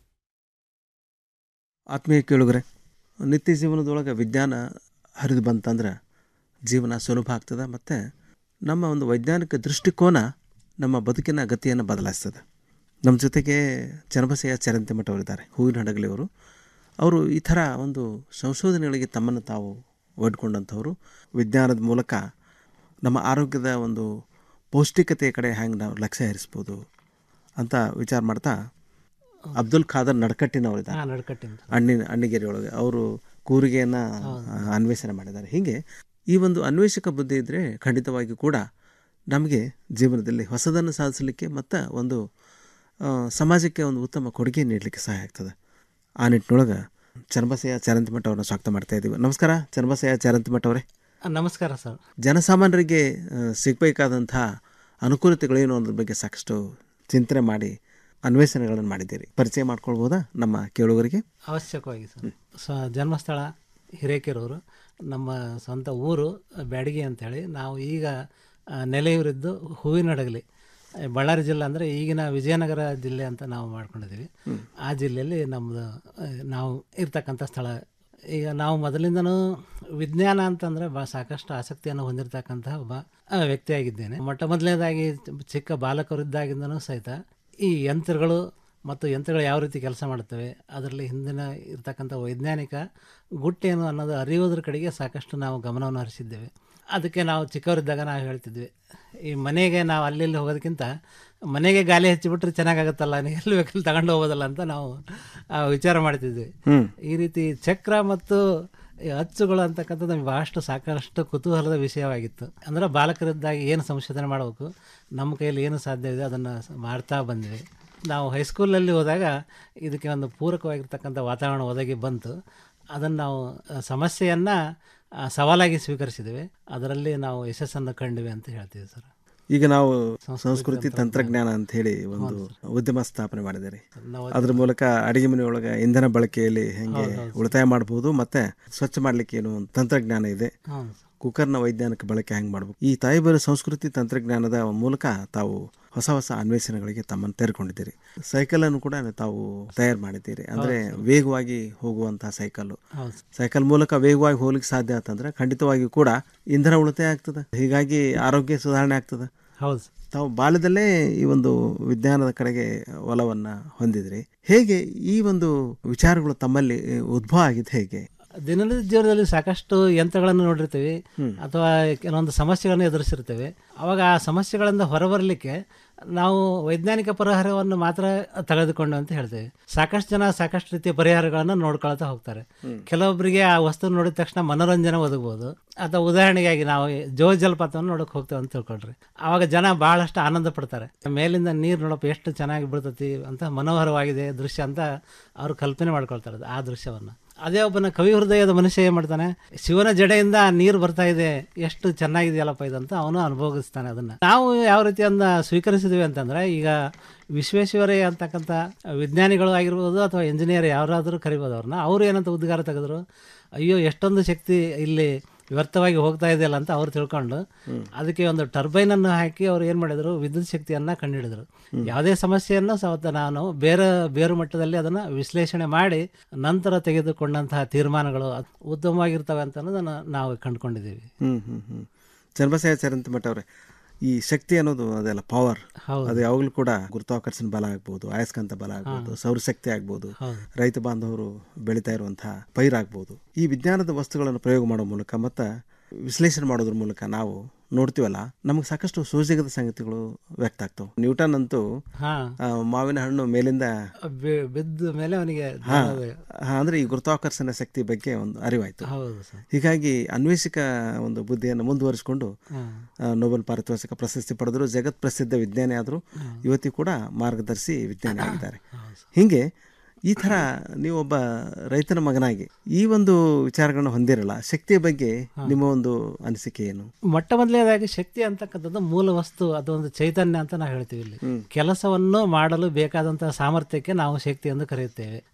ಆತ್ಮೀಯ ಕೇಳುಗರೆ ನಿತ್ಯ ಜೀವನದೊಳಗೆ ವಿಜ್ಞಾನ ಹರಿದು ಬಂತಂದ್ರೆ ಜೀವನ ಸುಲಭ ಆಗ್ತದೆ ಮತ್ತು ನಮ್ಮ ಒಂದು ವೈಜ್ಞಾನಿಕ ದೃಷ್ಟಿಕೋನ ನಮ್ಮ ಬದುಕಿನ ಗತಿಯನ್ನು ಬದಲಾಯಿಸ್ತದೆ ನಮ್ಮ ಜೊತೆಗೆ ಚನ್ನಬಸಯ್ಯ ಚರಂತಿಮಠ ಅವರಿದ್ದಾರೆ ಹೂವಿನ ಹಡಗಲಿಯವರು ಅವರು ಈ ಥರ ಒಂದು ಸಂಶೋಧನೆಗಳಿಗೆ ತಮ್ಮನ್ನು ತಾವು ಒಡ್ಕೊಂಡಂಥವ್ರು ವಿಜ್ಞಾನದ ಮೂಲಕ ನಮ್ಮ ಆರೋಗ್ಯದ ಒಂದು ಪೌಷ್ಟಿಕತೆಯ ಕಡೆ ಹೆಂಗೆ ನಾವು ಲಕ್ಷ್ಯ ಹರಿಸ್ಬೋದು ಅಂತ ವಿಚಾರ ಮಾಡ್ತಾ ಅಬ್ದುಲ್ ಖಾದರ್ ನಡ್ಕಟ್ಟಿನವರಿದ್ದಾರೆ ಹಾ, ನಡ್ಕಟ್ಟಿನ. ಅಣ್ಣಿನ ಅಣ್ಣಿಗೇರಿ ಒಳಗೆ ಅವರು ಕೂರಿಗೆಯನ್ನು ಅನ್ವೇಷಣೆ ಮಾಡಿದ್ದಾರೆ ಹೀಗೆ ಈ ಒಂದು ಅನ್ವೇಷಕ ಬುದ್ಧಿ ಇದ್ದರೆ ಖಂಡಿತವಾಗಿ ಕೂಡ ನಮಗೆ ಜೀವನದಲ್ಲಿ ಹೊಸದನ್ನು ಸಾಧಿಸಲಿಕ್ಕೆ ಮತ್ತು ಒಂದು ಆ, ಸಮಾಜಕ್ಕೆ ಒಂದು ಉತ್ತಮ ಕೊಡುಗೆ ನೀಡಲಿಕ್ಕೆ ಸಹಾಯ ಆಗ್ತದೆ ಆ ನಿಟ್ಟಿನೊಳಗೆ ಚನ್ನಬಸಯ್ಯ ಚರಂತಿಮಠ ಅವ್ರನ್ನ ಸ್ವಾಗತ ಮಾಡ್ತಾ ಇದ್ದೀವಿ ನಮಸ್ಕಾರ ಚನ್ನಬಸಯ್ಯ ಚರಂತಿಮಠ ಅವರೇ ಆ, ನಮಸ್ಕಾರ ಸರ್ ಜನಸಾಮಾನ್ಯರಿಗೆ ಆ, ಸಿಗಬೇಕಾದಂಥ ಅನುಕೂಲತೆಗಳೇನು ಅನ್ನೋದ್ರ ಬಗ್ಗೆ ಸಾಕಷ್ಟು ಚಿಂತನೆ ಮಾಡಿ ಅನ್ವೇಷಣೆಗಳನ್ನು ಮಾಡಿದ್ದೀರಿ ಪರಿಚಯ ಮಾಡ್ಕೊಳ್ಬೋದಾ ನಮ್ಮ ಕೇಳುಗರಿಗೆ ಅವಶ್ಯಕವಾಗಿ ಸರ್ ಸ ಜನ್ಮಸ್ಥಳ ಹಿರೇಕೆರೂರು ನಮ್ಮ ಸ್ವಂತ ಊರು ಬ್ಯಾಡಗಿ ಅಂತೇಳಿ ನಾವು ಈಗ ಆ, ನೆಲೆಯೂರಿದ್ದು ಹೂವಿನ ಹಡಗಲಿ ಆ, ಬಳ್ಳಾರಿ ಜಿಲ್ಲೆ ಅಂದರೆ ಈಗಿನ ವಿಜಯನಗರ ಜಿಲ್ಲೆ ಅಂತ ನಾವು ಮಾಡ್ಕೊಂಡಿದ್ದೀವಿ ಆ ಜಿಲ್ಲೆಯಲ್ಲಿ ನಮ್ಮದು ಆ, ನಾವು ಇರ್ತಕ್ಕಂಥ ಸ್ಥಳ ಈಗ ನಾವು ಮೊದಲಿಂದನೂ ವಿಜ್ಞಾನ ಅಂತಂದರೆ ಬಾ ಸಾಕಷ್ಟು ಆಸಕ್ತಿಯನ್ನು ಹೊಂದಿರತಕ್ಕಂತಹ ಒಬ್ಬ ಆ, ವ್ಯಕ್ತಿಯಾಗಿದ್ದೇನೆ ಮೊಟ್ಟ ಮೊದಲನೇದಾಗಿ ಚಿಕ್ಕ ಬಾಲಕರಿದ್ದಾಗಿಂದನೂ ಸಹಿತ ಈ ಯಂತ್ರಗಳು ಮತ್ತು ಯಂತ್ರಗಳು ಯಾವ ರೀತಿ ಕೆಲಸ ಮಾಡುತ್ತವೆ ಅದರಲ್ಲಿ ಹಿಂದಿನ ಇರ್ತಕ್ಕಂಥ ವೈಜ್ಞಾನಿಕ ಗುಟ್ಟೇನು ಅನ್ನೋದು ಅರಿಯೋದ್ರ ಕಡೆಗೆ ಸಾಕಷ್ಟು ನಾವು ಗಮನವನ್ನು ಹರಿಸಿದ್ದೇವೆ ಅದಕ್ಕೆ ನಾವು ಚಿಕ್ಕವರಿದ್ದಾಗ ನಾವು ಹೇಳ್ತಿದ್ವಿ ಈ ಮನೆಗೆ ನಾವು ಅಲ್ಲಿ ಇಲ್ಲಿ ಹೋಗೋದಕ್ಕಿಂತ ಮನೆಗೆ ಗಾಲಿ ಹಚ್ಚಿಬಿಟ್ರೆ ಚೆನ್ನಾಗಾಗುತ್ತಲ್ಲ ನೀವು ಎಲ್ಲಿ ಬೇಕಲ್ಲಿ ತಗೊಂಡು ಹೋಗೋದಲ್ಲ ಅಂತ ನಾವು ಆ, ವಿಚಾರ ಮಾಡ್ತಿದ್ವಿ ಹ್ಮ್. ಈ ರೀತಿ ಚಕ್ರ ಮತ್ತು ಈ ಅಚ್ಚುಗಳು ಅಂತಕ್ಕಂಥದ್ದು ನಮಗೆ ಬಹಳಷ್ಟು ಸಾಕಷ್ಟು ಕುತೂಹಲದ ವಿಷಯವಾಗಿತ್ತು ಅಂದರೆ ಬಾಲಕರಿದ್ದಾಗ ಏನು ಸಂಶೋಧನೆ ಮಾಡಬೇಕು ನಮ್ಮ ಕೈಯಲ್ಲಿ ಏನು ಸಾಧ್ಯ ಇದೆ ಅದನ್ನು ಮಾಡ್ತಾ ಬಂದ್ವಿ ನಾವು ಹೈಸ್ಕೂಲಲ್ಲಿ ಹೋದಾಗ ಇದಕ್ಕೆ ಒಂದು ಪೂರಕವಾಗಿರ್ತಕ್ಕಂಥ ವಾತಾವರಣ ಒದಗಿ ಬಂತು ಅದನ್ನು ನಾವು ಸಮಸ್ಯೆಯನ್ನು ಸವಾಲಾಗಿ ಸ್ವೀಕರಿಸಿದ್ದೇವೆ ಅದರಲ್ಲಿ ನಾವು ಯಶಸ್ಸನ್ನು ಕಂಡಿವೆ ಅಂತ ಹೇಳ್ತೀವಿ ಸರ್ ಈಗ ನಾವು ಸಂಸ್ಕೃತಿ ತಂತ್ರಜ್ಞಾನ ಅಂತ ಹೇಳಿ ಒಂದು ಉದ್ಯಮ ಸ್ಥಾಪನೆ ಮಾಡಿದ್ದೀರಿ ನಾವು ಅದ್ರ ಮೂಲಕ ಅಡಿಗೆ ಮನೆಯೊಳಗೆ ಇಂಧನ ಬಳಕೆಯಲ್ಲಿ ಹೆಂಗೆ ಹೌದು, ಹೌದು. ಉಳಿತಾಯ ಮಾಡ್ಬೋದು ಮತ್ತೆ ಸ್ವಚ್ಛ ಮಾಡ್ಲಿಕ್ಕೆ ಏನು ಒಂದು ತಂತ್ರಜ್ಞಾನ ಇದೆ ಹೌದು. ಕುಕ್ಕರ್ನ ವೈಜ್ಞಾನಿಕ ಬಳಕೆ ಹೆಂಗೆ ಮಾಡ್ಬೇಕು ಈ ತಾಯಿಬರ ಸಂಸ್ಕೃತಿ ತಂತ್ರಜ್ಞಾನದ ಮೂಲಕ ತಾವು ಹೊಸ ಹೊಸ ಅನ್ವೇಷಣೆಗಳಿಗೆ ತಮ್ಮನ್ನು ತೆರೆಕೊಂಡಿದ್ದೀರಿ ಸೈಕಲನ್ನು ಕೂಡ ತಾವು ತಯಾರು ಮಾಡಿದ್ದೀರಿ ಅಂದ್ರೆ ವೇಗವಾಗಿ ಹೋಗುವಂತಹ ಸೈಕಲ್ ಹೌದು. ಸೈಕಲ್ ಮೂಲಕ ವೇಗವಾಗಿ ಹೋಗ್ಲಿಕ್ಕೆ ಸಾಧ್ಯ ಆತಂದ್ರೆ ಖಂಡಿತವಾಗಿಯೂ ಕೂಡ ಇಂಧನ ಉಳಿತಾಯ ಆಗ್ತದೆ ಹೀಗಾಗಿ ಆರೋಗ್ಯ ಸುಧಾರಣೆ ಆಗ್ತದೆ ಹೌದು ತಾವು ಬಾಲ್ಯದಲ್ಲೇ ಈ ಒಂದು ವಿಜ್ಞಾನದ ಕಡೆಗೆ ಒಲವನ್ನ ಹೊಂದಿದ್ರಿ ಹೇಗೆ ಈ ಒಂದು ವಿಚಾರಗಳು ತಮ್ಮಲ್ಲಿ ಉದ್ಭವ ಆಗಿದ್ದು ಹೇಗೆ ದಿನನಿತ್ಯ ಜೀವನದಲ್ಲಿ ಸಾಕಷ್ಟು ಯಂತ್ರಗಳನ್ನು ನೋಡಿರ್ತೀವಿ ಅಥವಾ ಕೆಲವೊಂದು ಸಮಸ್ಯೆಗಳನ್ನು ಎದುರಿಸಿರ್ತೇವೆ ಅವಾಗ ಆ ಸಮಸ್ಯೆಗಳಿಂದ ಹೊರಬರಲಿಕ್ಕೆ ನಾವು ವೈಜ್ಞಾನಿಕ ಪರಿಹಾರವನ್ನು ಮಾತ್ರ ತೆಗೆದುಕೊಂಡು ಅಂತ ಹೇಳ್ತೇವೆ ಸಾಕಷ್ಟು ಜನ ಸಾಕಷ್ಟು ರೀತಿಯ ಪರಿಹಾರಗಳನ್ನು ನೋಡ್ಕೊಳ್ತಾ ಹೋಗ್ತಾರೆ ಕೆಲವೊಬ್ಬರಿಗೆ ಆ ವಸ್ತು ನೋಡಿದ ತಕ್ಷಣ ಮನೋರಂಜನೆ ಒದಗ್ಬೋದು ಅಥವಾ ಉದಾಹರಣೆಗಾಗಿ ನಾವು ಜೋ ಜಲಪಾತವನ್ನು ನೋಡಕ್ ಹೋಗ್ತೇವೆ ಅಂತ ತಿಳ್ಕೊಳ್ರಿ ಅವಾಗ ಜನ ಬಹಳಷ್ಟು ಆನಂದ ಪಡ್ತಾರೆ ಮೇಲಿಂದ ನೀರು ನೋಡಪ್ಪ ಎಷ್ಟು ಚೆನ್ನಾಗಿ ಬೀಳ್ತತಿ ಅಂತ ಮನೋಹರವಾಗಿದೆ ದೃಶ್ಯ ಅಂತ ಅವರು ಕಲ್ಪನೆ ಮಾಡ್ಕೊಳ್ತಾರೆ ಆ ದೃಶ್ಯವನ್ನು ಅದೇ ಒಬ್ಬನ ಕವಿ ಹೃದಯದ ಮನುಷ್ಯ ಏನು ಮಾಡ್ತಾನೆ ಶಿವನ ಜಡೆಯಿಂದ ನೀರು ಬರ್ತಾ ಇದೆ ಎಷ್ಟು ಚೆನ್ನಾಗಿದೆಯಲ್ಲಪ್ಪ ಇದಂತ ಅವನು ಅನುಭವಿಸ್ತಾನೆ ಅದನ್ನ ನಾವು ಯಾವ ರೀತಿ ಅಂದ ಸ್ವೀಕರಿಸಿದ್ವಿ ಅಂತಂದ್ರೆ ಈಗ ವಿಶ್ವೇಶ್ವರಯ್ಯ ಅಂತಕ್ಕಂಥ ವಿಜ್ಞಾನಿಗಳು ಆಗಿರ್ಬೋದು ಅಥವಾ ಇಂಜಿನಿಯರ್ ಯಾರಾದರೂ ಕರಿಬೋದು ಅವ್ರನ್ನ ಅವರು ಏನಂತ ಉದ್ಗಾರ ತೆಗೆದ್ರು ಅಯ್ಯೋ ಎಷ್ಟೊಂದು ಶಕ್ತಿ ಇಲ್ಲಿ ವ್ಯರ್ಥವಾಗಿ ಹೋಗ್ತಾ ಇದೆಯಲ್ಲ ಅಂತ ಅವ್ರು ತಿಳ್ಕೊಂಡು ಅದಕ್ಕೆ ಒಂದು ಟರ್ಬೈನ್ ಅನ್ನು ಹಾಕಿ ಅವ್ರು ಏನು ಮಾಡಿದ್ರು ವಿದ್ಯುತ್ ಶಕ್ತಿಯನ್ನ ಕಂಡುಹಿಡಿದ್ರು ಯಾವುದೇ ಸಮಸ್ಯೆಯನ್ನು ಸವತ್ತ ನಾನು ಬೇರೆ ಬೇರು ಮಟ್ಟದಲ್ಲಿ ಅದನ್ನು ವಿಶ್ಲೇಷಣೆ ಮಾಡಿ ನಂತರ ತೆಗೆದುಕೊಂಡಂತಹ ತೀರ್ಮಾನಗಳು ಅತ್- ಉತ್ತಮವಾಗಿರ್ತವೆ ಅಂತ ಅನ್ನೋದನ್ನು ನಾವು ಕಂಡುಕೊಂಡಿದ್ದೀವಿ ಹ್ಮ್ ಹ್ಮ್ ಹ್ಮ್ ಚನ್ನಬಸಯ್ಯ ಚರಂತ ಮಠ ಅವ್ರೆ ಈ ಶಕ್ತಿ ಅನ್ನೋದು ಅದೆಲ್ಲ ಪವರ್ ಹೌದು. ಅದು ಯಾವಾಗಲೂ ಕೂಡ ಗುರುತ್ವಾಕರ್ಷಣ ಬಲ ಆಗ್ಬೋದು ಅಯಸ್ಕಾಂತ ಬಲ ಆಗ್ಬೋದು ಸೌರಶಕ್ತಿ ಆಗ್ಬೋದು ಹೌದು. ರೈತ ಬಾಂಧವರು ಬೆಳೀತಾ ಇರುವಂತಹ ಪೈರಾಗ್ಬೋದು ಈ ವಿಜ್ಞಾನದ ವಸ್ತುಗಳನ್ನು ಪ್ರಯೋಗ ಮಾಡೋ ಮೂಲಕ ಮತ್ತು ವಿಶ್ಲೇಷಣೆ ಮಾಡೋದ್ರ ಮೂಲಕ ನಾವು ನೋಡ್ತೀವಲ್ಲ ನಮಗೆ ಸಾಕಷ್ಟು ಸೋಜಿಗದ ಸಂಗತಿಗಳು ವ್ಯಕ್ತ ಆಗ್ತವೆ ನ್ಯೂಟನ್ ಅಂತೂ ಹಾ. ಆ, ಮಾವಿನ ಹಣ್ಣು ಮೇಲಿಂದ ಬಿ- ಬಿದ್ದ ಮೇಲೆ ಅವನಿಗೆ ಹಾ, ಜ್ಞಾನೋದಯ. ಹಾ, ಅಂದ್ರೆ ಈ ಗುರುತ್ವಾಕರ್ಷಣ ಶಕ್ತಿ ಬಗ್ಗೆ ಒಂದು ಅರಿವಾಯ್ತು ಹೌದು ಸರ್. ಹೀಗಾಗಿ ಅನ್ವೇಷಕ ಒಂದು ಬುದ್ಧಿಯನ್ನು ಮುಂದುವರಿಸಿಕೊಂಡು ಹಾ. ಆ, ನೊಬೆಲ್ ಪಾರಿತೋಷಿಕ ಪ್ರಶಸ್ತಿ ಪಡೆದರು ಜಗತ್ ಪ್ರಸಿದ್ಧ ವಿಜ್ಞಾನಿ ಆದರು ಇವತ್ತಿಗೂ ಕೂಡ ಮಾರ್ಗದರ್ಶಿ ವಿಜ್ಞಾನಿ ಆಗಿದ್ದಾರೆ ಹೀಗೆ ಈ ಥರ ನೀವೊಬ್ಬ ರೈತನ ಮಗನಾಗಿ ಈ ಒಂದು ವಿಚಾರಗಳನ್ನು ಹೊಂದಿರಲ್ಲ ಶಕ್ತಿಯ ಬಗ್ಗೆ ನಿಮ್ಮ ಒಂದು ಅನಿಸಿಕೆ ಏನು ಮೊಟ್ಟ ಮೊದಲನೇದಾಗಿ ಶಕ್ತಿ ಅಂತಕ್ಕಂಥದ್ದು ಮೂಲ ವಸ್ತು ಅದೊಂದು ಚೈತನ್ಯ ಅಂತ ನಾವು ಹೇಳ್ತೀವಿ ಇಲ್ಲಿ ಕೆಲಸವನ್ನು ಮಾಡಲು ಬೇಕಾದಂತಹ ಸಾಮರ್ಥ್ಯಕ್ಕೆ ನಾವು ಶಕ್ತಿ ಎಂದು ಕರೆಯುತ್ತೇವೆ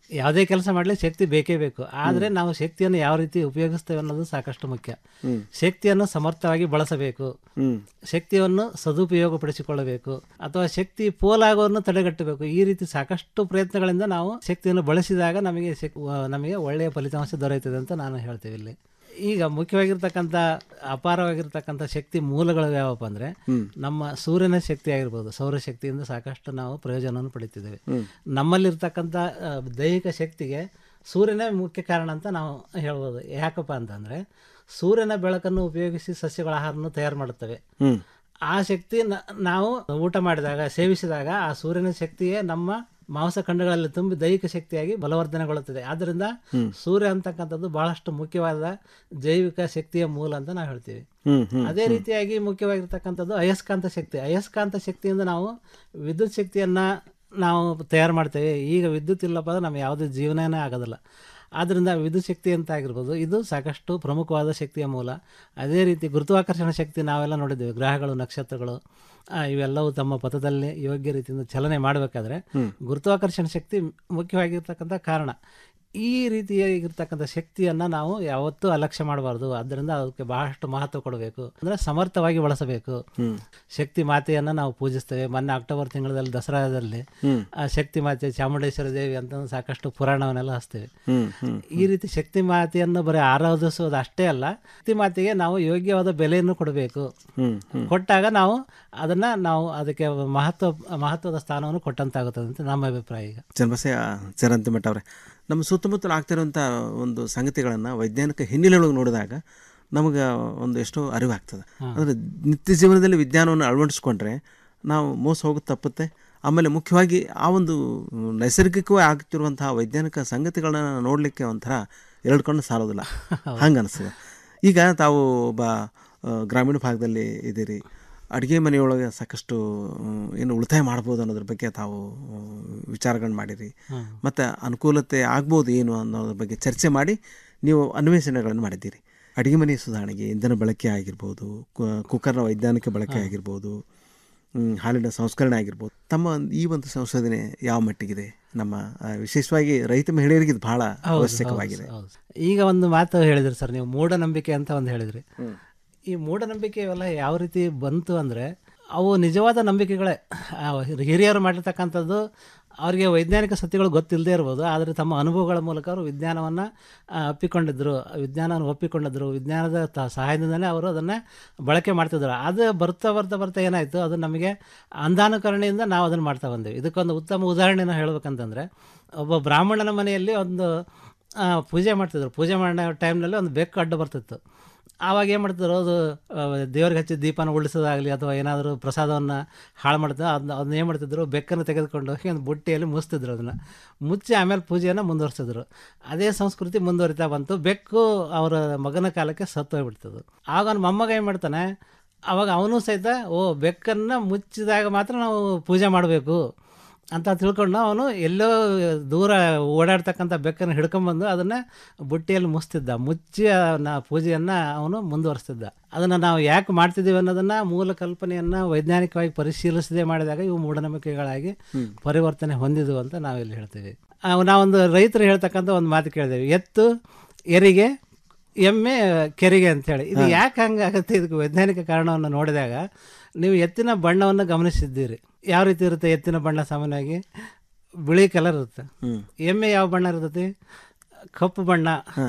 ಯಾವುದೇ ಕೆಲಸ ಮಾಡಲಿ ಶಕ್ತಿ ಬೇಕೇ ಬೇಕು ಆದರೆ ನಾವು ಶಕ್ತಿಯನ್ನು ಯಾವ ರೀತಿ ಉಪಯೋಗಿಸ್ತೇವೆ ಅನ್ನೋದು ಸಾಕಷ್ಟು ಮುಖ್ಯ ಹ್ಮ್. ಶಕ್ತಿಯನ್ನು ಸಮರ್ಥವಾಗಿ ಬಳಸಬೇಕು ಹ್ಮ್. ಶಕ್ತಿಯನ್ನು ಸದುಪಯೋಗಪಡಿಸಿಕೊಳ್ಳಬೇಕು ಅಥವಾ ಶಕ್ತಿ ಪೋಲಾಗೋವನ್ನು ತಡೆಗಟ್ಟಬೇಕು ಈ ರೀತಿ ಸಾಕಷ್ಟು ಪ್ರಯತ್ನಗಳಿಂದ ನಾವು ಶಕ್ತಿಯನ್ನು ಬಳಸಿದಾಗ ನಮಗೆ ಶಕ್- ವ- ನಮಗೆ ಒಳ್ಳೆಯ ಫಲಿತಾಂಶ ದೊರೆಯುತ್ತದೆ ಅಂತ ನಾನು ಹೇಳ್ತೇವೆ ಇಲ್ಲಿ ಈಗ ಮುಖ್ಯವಾಗಿರ್ತಕ್ಕಂಥ ಅಪಾರವಾಗಿರ್ತಕ್ಕಂಥ ಶಕ್ತಿ ಮೂಲಗಳು ಯಾವಪ್ಪ ಅಂದರೆ ಹ್ಮ್. ನಮ್ಮ ಸೂರ್ಯನ ಶಕ್ತಿ ಆಗಿರ್ಬೋದು ಸೌರಶಕ್ತಿಯಿಂದ ಸಾಕಷ್ಟು ನಾವು ಪ್ರಯೋಜನವನ್ನು ಪಡಿತಿದ್ದೇವೆ ಹ್ಮ್. ನಮ್ಮಲ್ಲಿರ್ತಕ್ಕಂಥ ಆ, ದೈಹಿಕ ಶಕ್ತಿಗೆ ಸೂರ್ಯನೇ ಮುಖ್ಯ ಕಾರಣ ಅಂತ ನಾವು ಹೇಳ್ಬೋದು ಯಾಕಪ್ಪ ಅಂತಂದರೆ ಸೂರ್ಯನ ಬೆಳಕನ್ನು ಉಪಯೋಗಿಸಿ ಸಸ್ಯಗಳ ಆಹಾರವನ್ನು ತಯಾರು ಮಾಡುತ್ತವೆ ಹ್ಮ್. ಆ ಶಕ್ತಿ ನ- ನಾವು ಊಟ ಮಾಡಿದಾಗ ಸೇವಿಸಿದಾಗ ಆ ಸೂರ್ಯನ ಶಕ್ತಿಯೇ ನಮ್ಮ ಮಾಂಸಖಂಡಗಳಲ್ಲಿ ತುಂಬಿ ದೈಹಿಕ ಶಕ್ತಿಯಾಗಿ ಬಲವರ್ಧನೆಗೊಳ್ಳುತ್ತದೆ ಆದ್ದರಿಂದ ಹ್ಮ್. ಸೂರ್ಯ ಅಂತಕ್ಕಂಥದ್ದು ಬಹಳಷ್ಟು ಮುಖ್ಯವಾದ ಜೈವಿಕ ಶಕ್ತಿಯ ಮೂಲ ಅಂತ ನಾವು ಹೇಳ್ತೀವಿ ಹ್ಮ್, ಹ್ಮ್, ಅದೇ ಹ್ಮ್. ರೀತಿಯಾಗಿ ಮುಖ್ಯವಾಗಿರ್ತಕ್ಕಂಥದ್ದು ಅಯಸ್ಕಾಂತ ಶಕ್ತಿ ಅಯಸ್ಕಾಂತ ಶಕ್ತಿಯಿಂದ ನಾವು ವಿದ್ಯುತ್ ಶಕ್ತಿಯನ್ನ ನಾವು ತಯಾರು ಮಾಡ್ತೇವೆ ಈಗ ವಿದ್ಯುತ್ ಇಲ್ಲಪ್ಪ ಅಂದ್ರೆ ನಮ್ಮ ಯಾವುದೇ ಜೀವನನೇ ಆಗೋದಿಲ್ಲ ಆದ್ದರಿಂದ ವಿದ್ಯುತ್ ಶಕ್ತಿ ಅಂತ ಆಗಿರ್ಬೋದು ಇದು ಸಾಕಷ್ಟು ಪ್ರಮುಖವಾದ ಶಕ್ತಿಯ ಮೂಲ ಅದೇ ರೀತಿ ಗುರುತ್ವಾಕರ್ಷಣ ಶಕ್ತಿ ನಾವೆಲ್ಲ ನೋಡಿದ್ದೇವೆ ಗ್ರಹಗಳು ನಕ್ಷತ್ರಗಳು ಆ, ಇವೆಲ್ಲವೂ ತಮ್ಮ ಪಥದಲ್ಲಿ ಯೋಗ್ಯ ರೀತಿಯಿಂದ ಚಲನೆ ಮಾಡಬೇಕಾದ್ರೆ ಹ್ಮ್. ಗುರುತ್ವಾಕರ್ಷಣ ಶಕ್ತಿ ಮುಖ್ಯವಾಗಿರ್ತಕ್ಕಂಥ ಕಾರಣ ಈ ರೀತಿಯಾಗಿರ್ತಕ್ಕಂಥ ಶಕ್ತಿಯನ್ನು ನಾವು ಯಾವತ್ತೂ ಅಲಕ್ಷ್ಯ ಮಾಡಬಾರ್ದು ಆದ್ದರಿಂದ ಅದಕ್ಕೆ ಬಹಳಷ್ಟು ಮಹತ್ವ ಕೊಡಬೇಕು ಅಂದರೆ ಸಮರ್ಥವಾಗಿ ಬಳಸಬೇಕು ಹ್ಮ್. ಶಕ್ತಿ ಮಾತೆಯನ್ನು ನಾವು ಪೂಜಿಸ್ತೇವೆ ಮೊನ್ನೆ ಅಕ್ಟೋಬರ್ ತಿಂಗಳಲ್ಲಿ ದಸರಾದಲ್ಲಿ ಹ್ಮ್. ಆ ಶಕ್ತಿ ಮಾತೆ ಚಾಮುಂಡೇಶ್ವರಿ ದೇವಿ ಅಂತ ಸಾಕಷ್ಟು ಪುರಾಣವನ್ನೆಲ್ಲ ಹಚ್ತೇವೆ ಹ್ಮ್, ಹ್ಮ್, ಈ ರೀತಿ ಶಕ್ತಿ ಮಾತೆಯನ್ನು ಬರೀ ಆರಾಧಿಸೋದು ಅಷ್ಟೇ ಅಲ್ಲ ಶಕ್ತಿ ಮಾತೆಗೆ ನಾವು ಯೋಗ್ಯವಾದ ಬೆಲೆಯನ್ನು ಕೊಡಬೇಕು ಹ್ಮ್, ಹ್ಮ್. ಕೊಟ್ಟಾಗ ನಾವು ಅದನ್ನ ನಾವು ಅದಕ್ಕೆ ಮಹತ್ವ ಮಹತ್ವದ ಸ್ಥಾನವನ್ನು ಕೊಟ್ಟಂತಾಗುತ್ತದೆ ಅಂತ ನಮ್ಮ ಅಭಿಪ್ರಾಯ ಈಗ ಚನ್ನಬಸಯ್ಯ ಚರಂತಿ ಮಠ ಅವರೇ ನಮ್ಮ ಸುತ್ತಮುತ್ತಲು ಆಗ್ತಿರುವಂಥ ಒಂದು ಸಂಗತಿಗಳನ್ನು ವೈಜ್ಞಾನಿಕ ಹಿನ್ನೆಲೆಯೊಳಗೆ ನೋಡಿದಾಗ ನಮಗೆ ಒಂದು ಎಷ್ಟೋ ಅರಿವಾಗ್ತದೆ ಹಾ. ಅಂದರೆ ನಿತ್ಯ ಜೀವನದಲ್ಲಿ ವಿಜ್ಞಾನವನ್ನು ಅಳವಡಿಸ್ಕೊಂಡ್ರೆ ನಾವು ಮೋಸ ಹೋಗೋದು ತಪ್ಪುತ್ತೆ ಆಮೇಲೆ ಮುಖ್ಯವಾಗಿ ಆ ಒಂದು ನೈಸರ್ಗಿಕವಾಗಿ ಆಗ್ತಿರುವಂತಹ ವೈಜ್ಞಾನಿಕ ಸಂಗತಿಗಳನ್ನ ನೋಡಲಿಕ್ಕೆ ಒಂಥರ ಎರಡು ಕಣ್ಣು ಸಾಲೋದಿಲ್ಲ ಹಂಗೆ ಅನಿಸ್ತದೆ ಈಗ ತಾವು ಒಬ್ಬ ಆ, ಗ್ರಾಮೀಣ ಭಾಗದಲ್ಲಿ ಇದ್ದೀರಿ ಅಡುಗೆ ಮನೆಯೊಳಗೆ ಸಾಕಷ್ಟು ಹ್ಮ್, ಏನು ಉಳಿತಾಯ ಮಾಡ್ಬೋದು ಅನ್ನೋದ್ರ ಬಗ್ಗೆ ತಾವು ವಿಚಾರಗಳನ್ನ ಮಾಡಿರಿ ಹ್ಮ್. ಮತ್ತು ಅನುಕೂಲತೆ ಆಗ್ಬೋದು ಏನು ಅನ್ನೋದ್ರ ಬಗ್ಗೆ ಚರ್ಚೆ ಮಾಡಿ ನೀವು ಅನ್ವೇಷಣೆಗಳನ್ನು ಮಾಡಿದ್ದೀರಿ ಅಡುಗೆ ಮನೆ ಸುಧಾರಣೆಗೆ ಇಂಧನ ಬಳಕೆ ಆಗಿರ್ಬೋದು ಕು- ಕುಕ್ಕರ್ನ ವೈಜ್ಞಾನಿಕ ಬಳಕೆ ಆಗಿರ್ಬೋದು ಹ್ಮ್, ಹಾಲಿನ ಸಂಸ್ಕರಣೆ ಆಗಿರ್ಬೋದು ತಮ್ಮ ಈ ಒಂದು ಸಂಶೋಧನೆ ಯಾವ ಮಟ್ಟಿಗಿದೆ ನಮ್ಮ ಆ, ವಿಶೇಷವಾಗಿ ರೈತ ಮಹಿಳೆಯರಿಗೆ ಇದು ಬಹಳ ಹೌದು, ಅವಶ್ಯಕವಾಗಿದೆ ಹೌದು, ಹೌದು. ಈಗ ಒಂದು ಮಾತು ಹೇಳಿದ್ರಿ ಸರ್ ನೀವು ಮೂಢನಂಬಿಕೆ ಅಂತ ಒಂದು ಹೇಳಿದ್ರಿ ಹ್ಮ್. ಈ ಮೂಢನಂಬಿಕೆ ಇವೆಲ್ಲ ಯಾವ ರೀತಿ ಬಂತು ಅಂದರೆ ಅವು ನಿಜವಾದ ನಂಬಿಕೆಗಳೇ ಆ ಹಿರಿಯರು ಮಾಡಿರ್ತಕ್ಕಂಥದ್ದು ಅವರಿಗೆ ವೈಜ್ಞಾನಿಕ ಸತ್ಯಗಳು ಗೊತ್ತಿಲ್ಲದೆ ಇರ್ಬೋದು ಆದರೆ ತಮ್ಮ ಅನುಭವಗಳ ಮೂಲಕ ಅವರು ವಿಜ್ಞಾನವನ್ನು ಅಪ್ಪಿಕೊಂಡಿದ್ದರು ವಿಜ್ಞಾನವನ್ನು ಒಪ್ಪಿಕೊಂಡಿದ್ದರು ವಿಜ್ಞಾನದ ತ ಸಹಾಯದಿಂದಲೇ ಅವರು ಅದನ್ನು ಬಳಕೆ ಮಾಡ್ತಿದ್ರು ಅದು ಬರ್ತಾ ಬರ್ತಾ ಬರ್ತಾ ಏನಾಯಿತು ಅದು ನಮಗೆ ಅಂಧಾನುಕರಣೆಯಿಂದ ನಾವು ಅದನ್ನು ಮಾಡ್ತಾ ಬಂದೇವೆ ಇದಕ್ಕೊಂದು ಉತ್ತಮ ಉದಾಹರಣೆನ ಹೇಳ್ಬೇಕಂತಂದರೆ ಒಬ್ಬ ಬ್ರಾಹ್ಮಣನ ಮನೆಯಲ್ಲಿ ಒಂದು ಆ, ಪೂಜೆ ಮಾಡ್ತಿದ್ರು ಪೂಜೆ ಮಾಡೋ ಟೈಮ್ನಲ್ಲಿ ಒಂದು ಬೆಕ್ಕು ಅಡ್ಡ ಬರ್ತಿತ್ತು ಆವಾಗ ಏನು ಮಾಡ್ತಿದ್ರು ಅದು ಆ, ದೇವ್ರಿಗೆ ಹಚ್ಚಿ ದೀಪನ ಉಳಿಸೋದಾಗಲಿ ಅಥವಾ ಏನಾದರೂ ಪ್ರಸಾದವನ್ನು ಹಾಳು ಮಾಡ್ತಾರೆ ಅದನ್ನ ಅದನ್ನ ಏನು ಮಾಡ್ತಿದ್ರು ಬೆಕ್ಕನ್ನು ತೆಗೆದುಕೊಂಡು ಹೋಗಿ ಒಂದು ಬುಟ್ಟಿಯಲ್ಲಿ ಮುಚ್ತಿದ್ರು ಅದನ್ನು ಮುಚ್ಚಿ ಆಮೇಲೆ ಪೂಜೆಯನ್ನು ಮುಂದುವರಿಸಿದ್ರು ಅದೇ ಸಂಸ್ಕೃತಿ ಮುಂದುವರಿತಾ ಬಂತು ಬೆಕ್ಕು ಅವರ ಮಗನ ಕಾಲಕ್ಕೆ ಸತ್ತು ಹೋಗ್ಬಿಡ್ತದೆ ಆಗ ಅವ್ನ ಮೊಮ್ಮಗ ಏನು ಮಾಡ್ತಾನೆ ಅವಾಗ ಅವನು ಸಹಿತ ಓ ಬೆಕ್ಕನ್ನು ಮುಚ್ಚಿದಾಗ ಮಾತ್ರ ನಾವು ಪೂಜೆ ಮಾಡಬೇಕು ಅಂತ ತಿಳ್ಕೊಂಡು ಅವನು ಎಲ್ಲೋ ದೂರ ಓಡಾಡ್ತಕ್ಕಂಥ ಬೆಕ್ಕನ್ನು ಹಿಡ್ಕೊಂಬಂದು ಅದನ್ನು ಬುಟ್ಟಿಯಲ್ಲಿ ಮುಚ್ತಿದ್ದ ಮುಚ್ಚಿ ನಾ ಪೂಜೆಯನ್ನು ಅವನು ಮುಂದುವರಿಸ್ತಿದ್ದ ಅದನ್ನು ನಾವು ಯಾಕೆ ಮಾಡ್ತಿದ್ದೀವಿ ಅನ್ನೋದನ್ನು ಮೂಲ ಕಲ್ಪನೆಯನ್ನು ವೈಜ್ಞಾನಿಕವಾಗಿ ಪರಿಶೀಲಿಸದೆ ಮಾಡಿದಾಗ ಇವು ಮೂಢನಂಬಿಕೆಗಳಾಗಿ ಹ್ಮ್. ಪರಿವರ್ತನೆ ಹೊಂದಿದ್ವು ಅಂತ ನಾವಿಲ್ಲಿ ಹೇಳ್ತೀವಿ ಆ, ನಾವೊಂದು ರೈತರು ಹೇಳ್ತಕ್ಕಂಥ ಒಂದು ಮಾತು ಕೇಳಿದೇವೆ ಎತ್ತು ಎರಿಗೆ ಎಮ್ಮೆ ಕೆರಿಗೆ ಅಂತೇಳಿ ಇದು ಹಾ. ಯಾಕೆ ಹಂಗಾಗುತ್ತೆ ಇದಕ್ಕೆ ವೈಜ್ಞಾನಿಕ ಕಾರಣವನ್ನು ನೋಡಿದಾಗ ನೀವು ಎತ್ತಿನ ಬಣ್ಣವನ್ನು ಗಮನಿಸಿದ್ದೀರಿ ಯಾವ ರೀತಿ ಇರುತ್ತೆ ಎತ್ತಿನ ಬಣ್ಣ ಸಾಮಾನ್ಯವಾಗಿ ಬಿಳಿ ಕಲರ್ ಇರುತ್ತೆ ಹ್ಮ್. ಎಮ್ಮೆ ಯಾವ ಬಣ್ಣ ಇರ್ತೈತಿ ಕಪ್ಪು ಬಣ್ಣ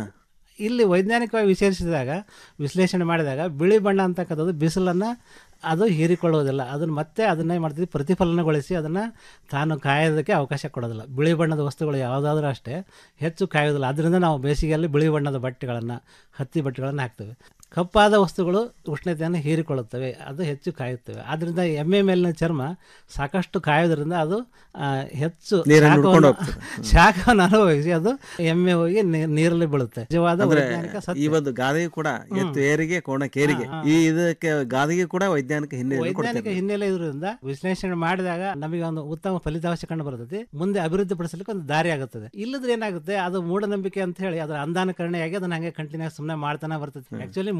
ಇಲ್ಲಿ ವೈಜ್ಞಾನಿಕವಾಗಿ ವಿಶ್ಲೇಷಿಸಿದಾಗ ವಿಶ್ಲೇಷಣೆ ಮಾಡಿದಾಗ ಬಿಳಿ ಬಣ್ಣ ಅಂತಕ್ಕಂಥದ್ದು ಬಿಸಿಲನ್ನು ಅದು ಹೀರಿಕೊಳ್ಳೋದಿಲ್ಲ ಅದನ್ನು ಮತ್ತೆ ಅದನ್ನೇ ಮಾಡ್ತೀವಿ ಪ್ರತಿಫಲನಗೊಳಿಸಿ ಅದನ್ನು ತಾನು ಕಾಯೋದಕ್ಕೆ ಅವಕಾಶ ಕೊಡೋದಿಲ್ಲ ಬಿಳಿ ಬಣ್ಣದ ವಸ್ತುಗಳು ಯಾವುದಾದ್ರೂ ಅಷ್ಟೇ ಹೆಚ್ಚು ಕಾಯೋದಿಲ್ಲ ಅದರಿಂದ ನಾವು ಬೇಸಿಗೆಯಲ್ಲಿ ಬಿಳಿ ಬಣ್ಣದ ಬಟ್ಟೆಗಳನ್ನು ಹತ್ತಿ ಬಟ್ಟೆಗಳನ್ನು ಹಾಕ್ತೇವೆ ಕಪ್ಪಾದ ವಸ್ತುಗಳು ಉಷ್ಣತೆಯನ್ನು ಹೀರಿಕೊಳ್ಳುತ್ತವೆ ಅದು ಹೆಚ್ಚು ಕಾಯುತ್ತವೆ ಆದ್ದರಿಂದ ಎಮ್ಮೆ ಮೇಲಿನ ಚರ್ಮ ಸಾಕಷ್ಟು ಕಾಯೋದ್ರಿಂದ ಅದು ಆ, ಹೆಚ್ಚು ನೀರನ್ನು ಶಾಖವನ್ನು- ಹುಡ್ಕೊಂಡು ಹೋಗ್ತದೆ. ಶಾಖವನ್ನು ಅನುಭವಿಸಿ ಅದು ಎಮ್ಮೆ ಹೋಗಿ ನೀ- ನೀರಲ್ಲಿ ಬೀಳುತ್ತೆ ನಿಜವಾದ ಅಂದ್ರೆ ವೈಜ್ಞಾನಿಕ ಸತ್ಯ. ಈ ಒಂದು ಗಾದೆಗೆ ಕೂಡ ಎತ್ತು ಏರಿಗೆ ಕೋಣ ಕೇರಿಗೆ ಹಾ, ಹಾ. ಈ ಇದಕ್ಕೆ ಗಾದೆಗೆ ಕೂಡ ವೈಜ್ಞಾನಿಕ ಹಿನ್ನೆಲೆ ವೈಜ್ಞಾನಿಕ ಹಿನ್ನೆಲೆ ಇರೋದ್ರಿಂದ ವಿಶ್ಲೇಷಣೆ ಮಾಡಿದಾಗ ನಮಗೆ ಒಂದು ಉತ್ತಮ ಫಲಿತಾಂಶ ಕಂಡು ಬರ್ತದೆ ಮುಂದೆ ಅಭಿವೃದ್ಧಿ ಪಡಿಸಲಿಕ್ಕೆ ಒಂದು ದಾರಿ ಆಗುತ್ತದೆ ಇಲ್ಲದ್ರೆ ಏನಾಗುತ್ತೆ ಅದು ಮೂಢನಂಬಿಕೆ ಅಂತ ಹೇಳಿ ಅದರ ಅಂಧಾನಕರಣೆಯಾಗಿ ಅದನ್ನ ಹಂಗೆ ಕಂಟಿನ್ಯೂಸ್ ಸುಮ್ಮನೆ ಮಾಡ್ತಾನೆ ಬರ್ತದೆ ಆಕ್ಚುಲಿ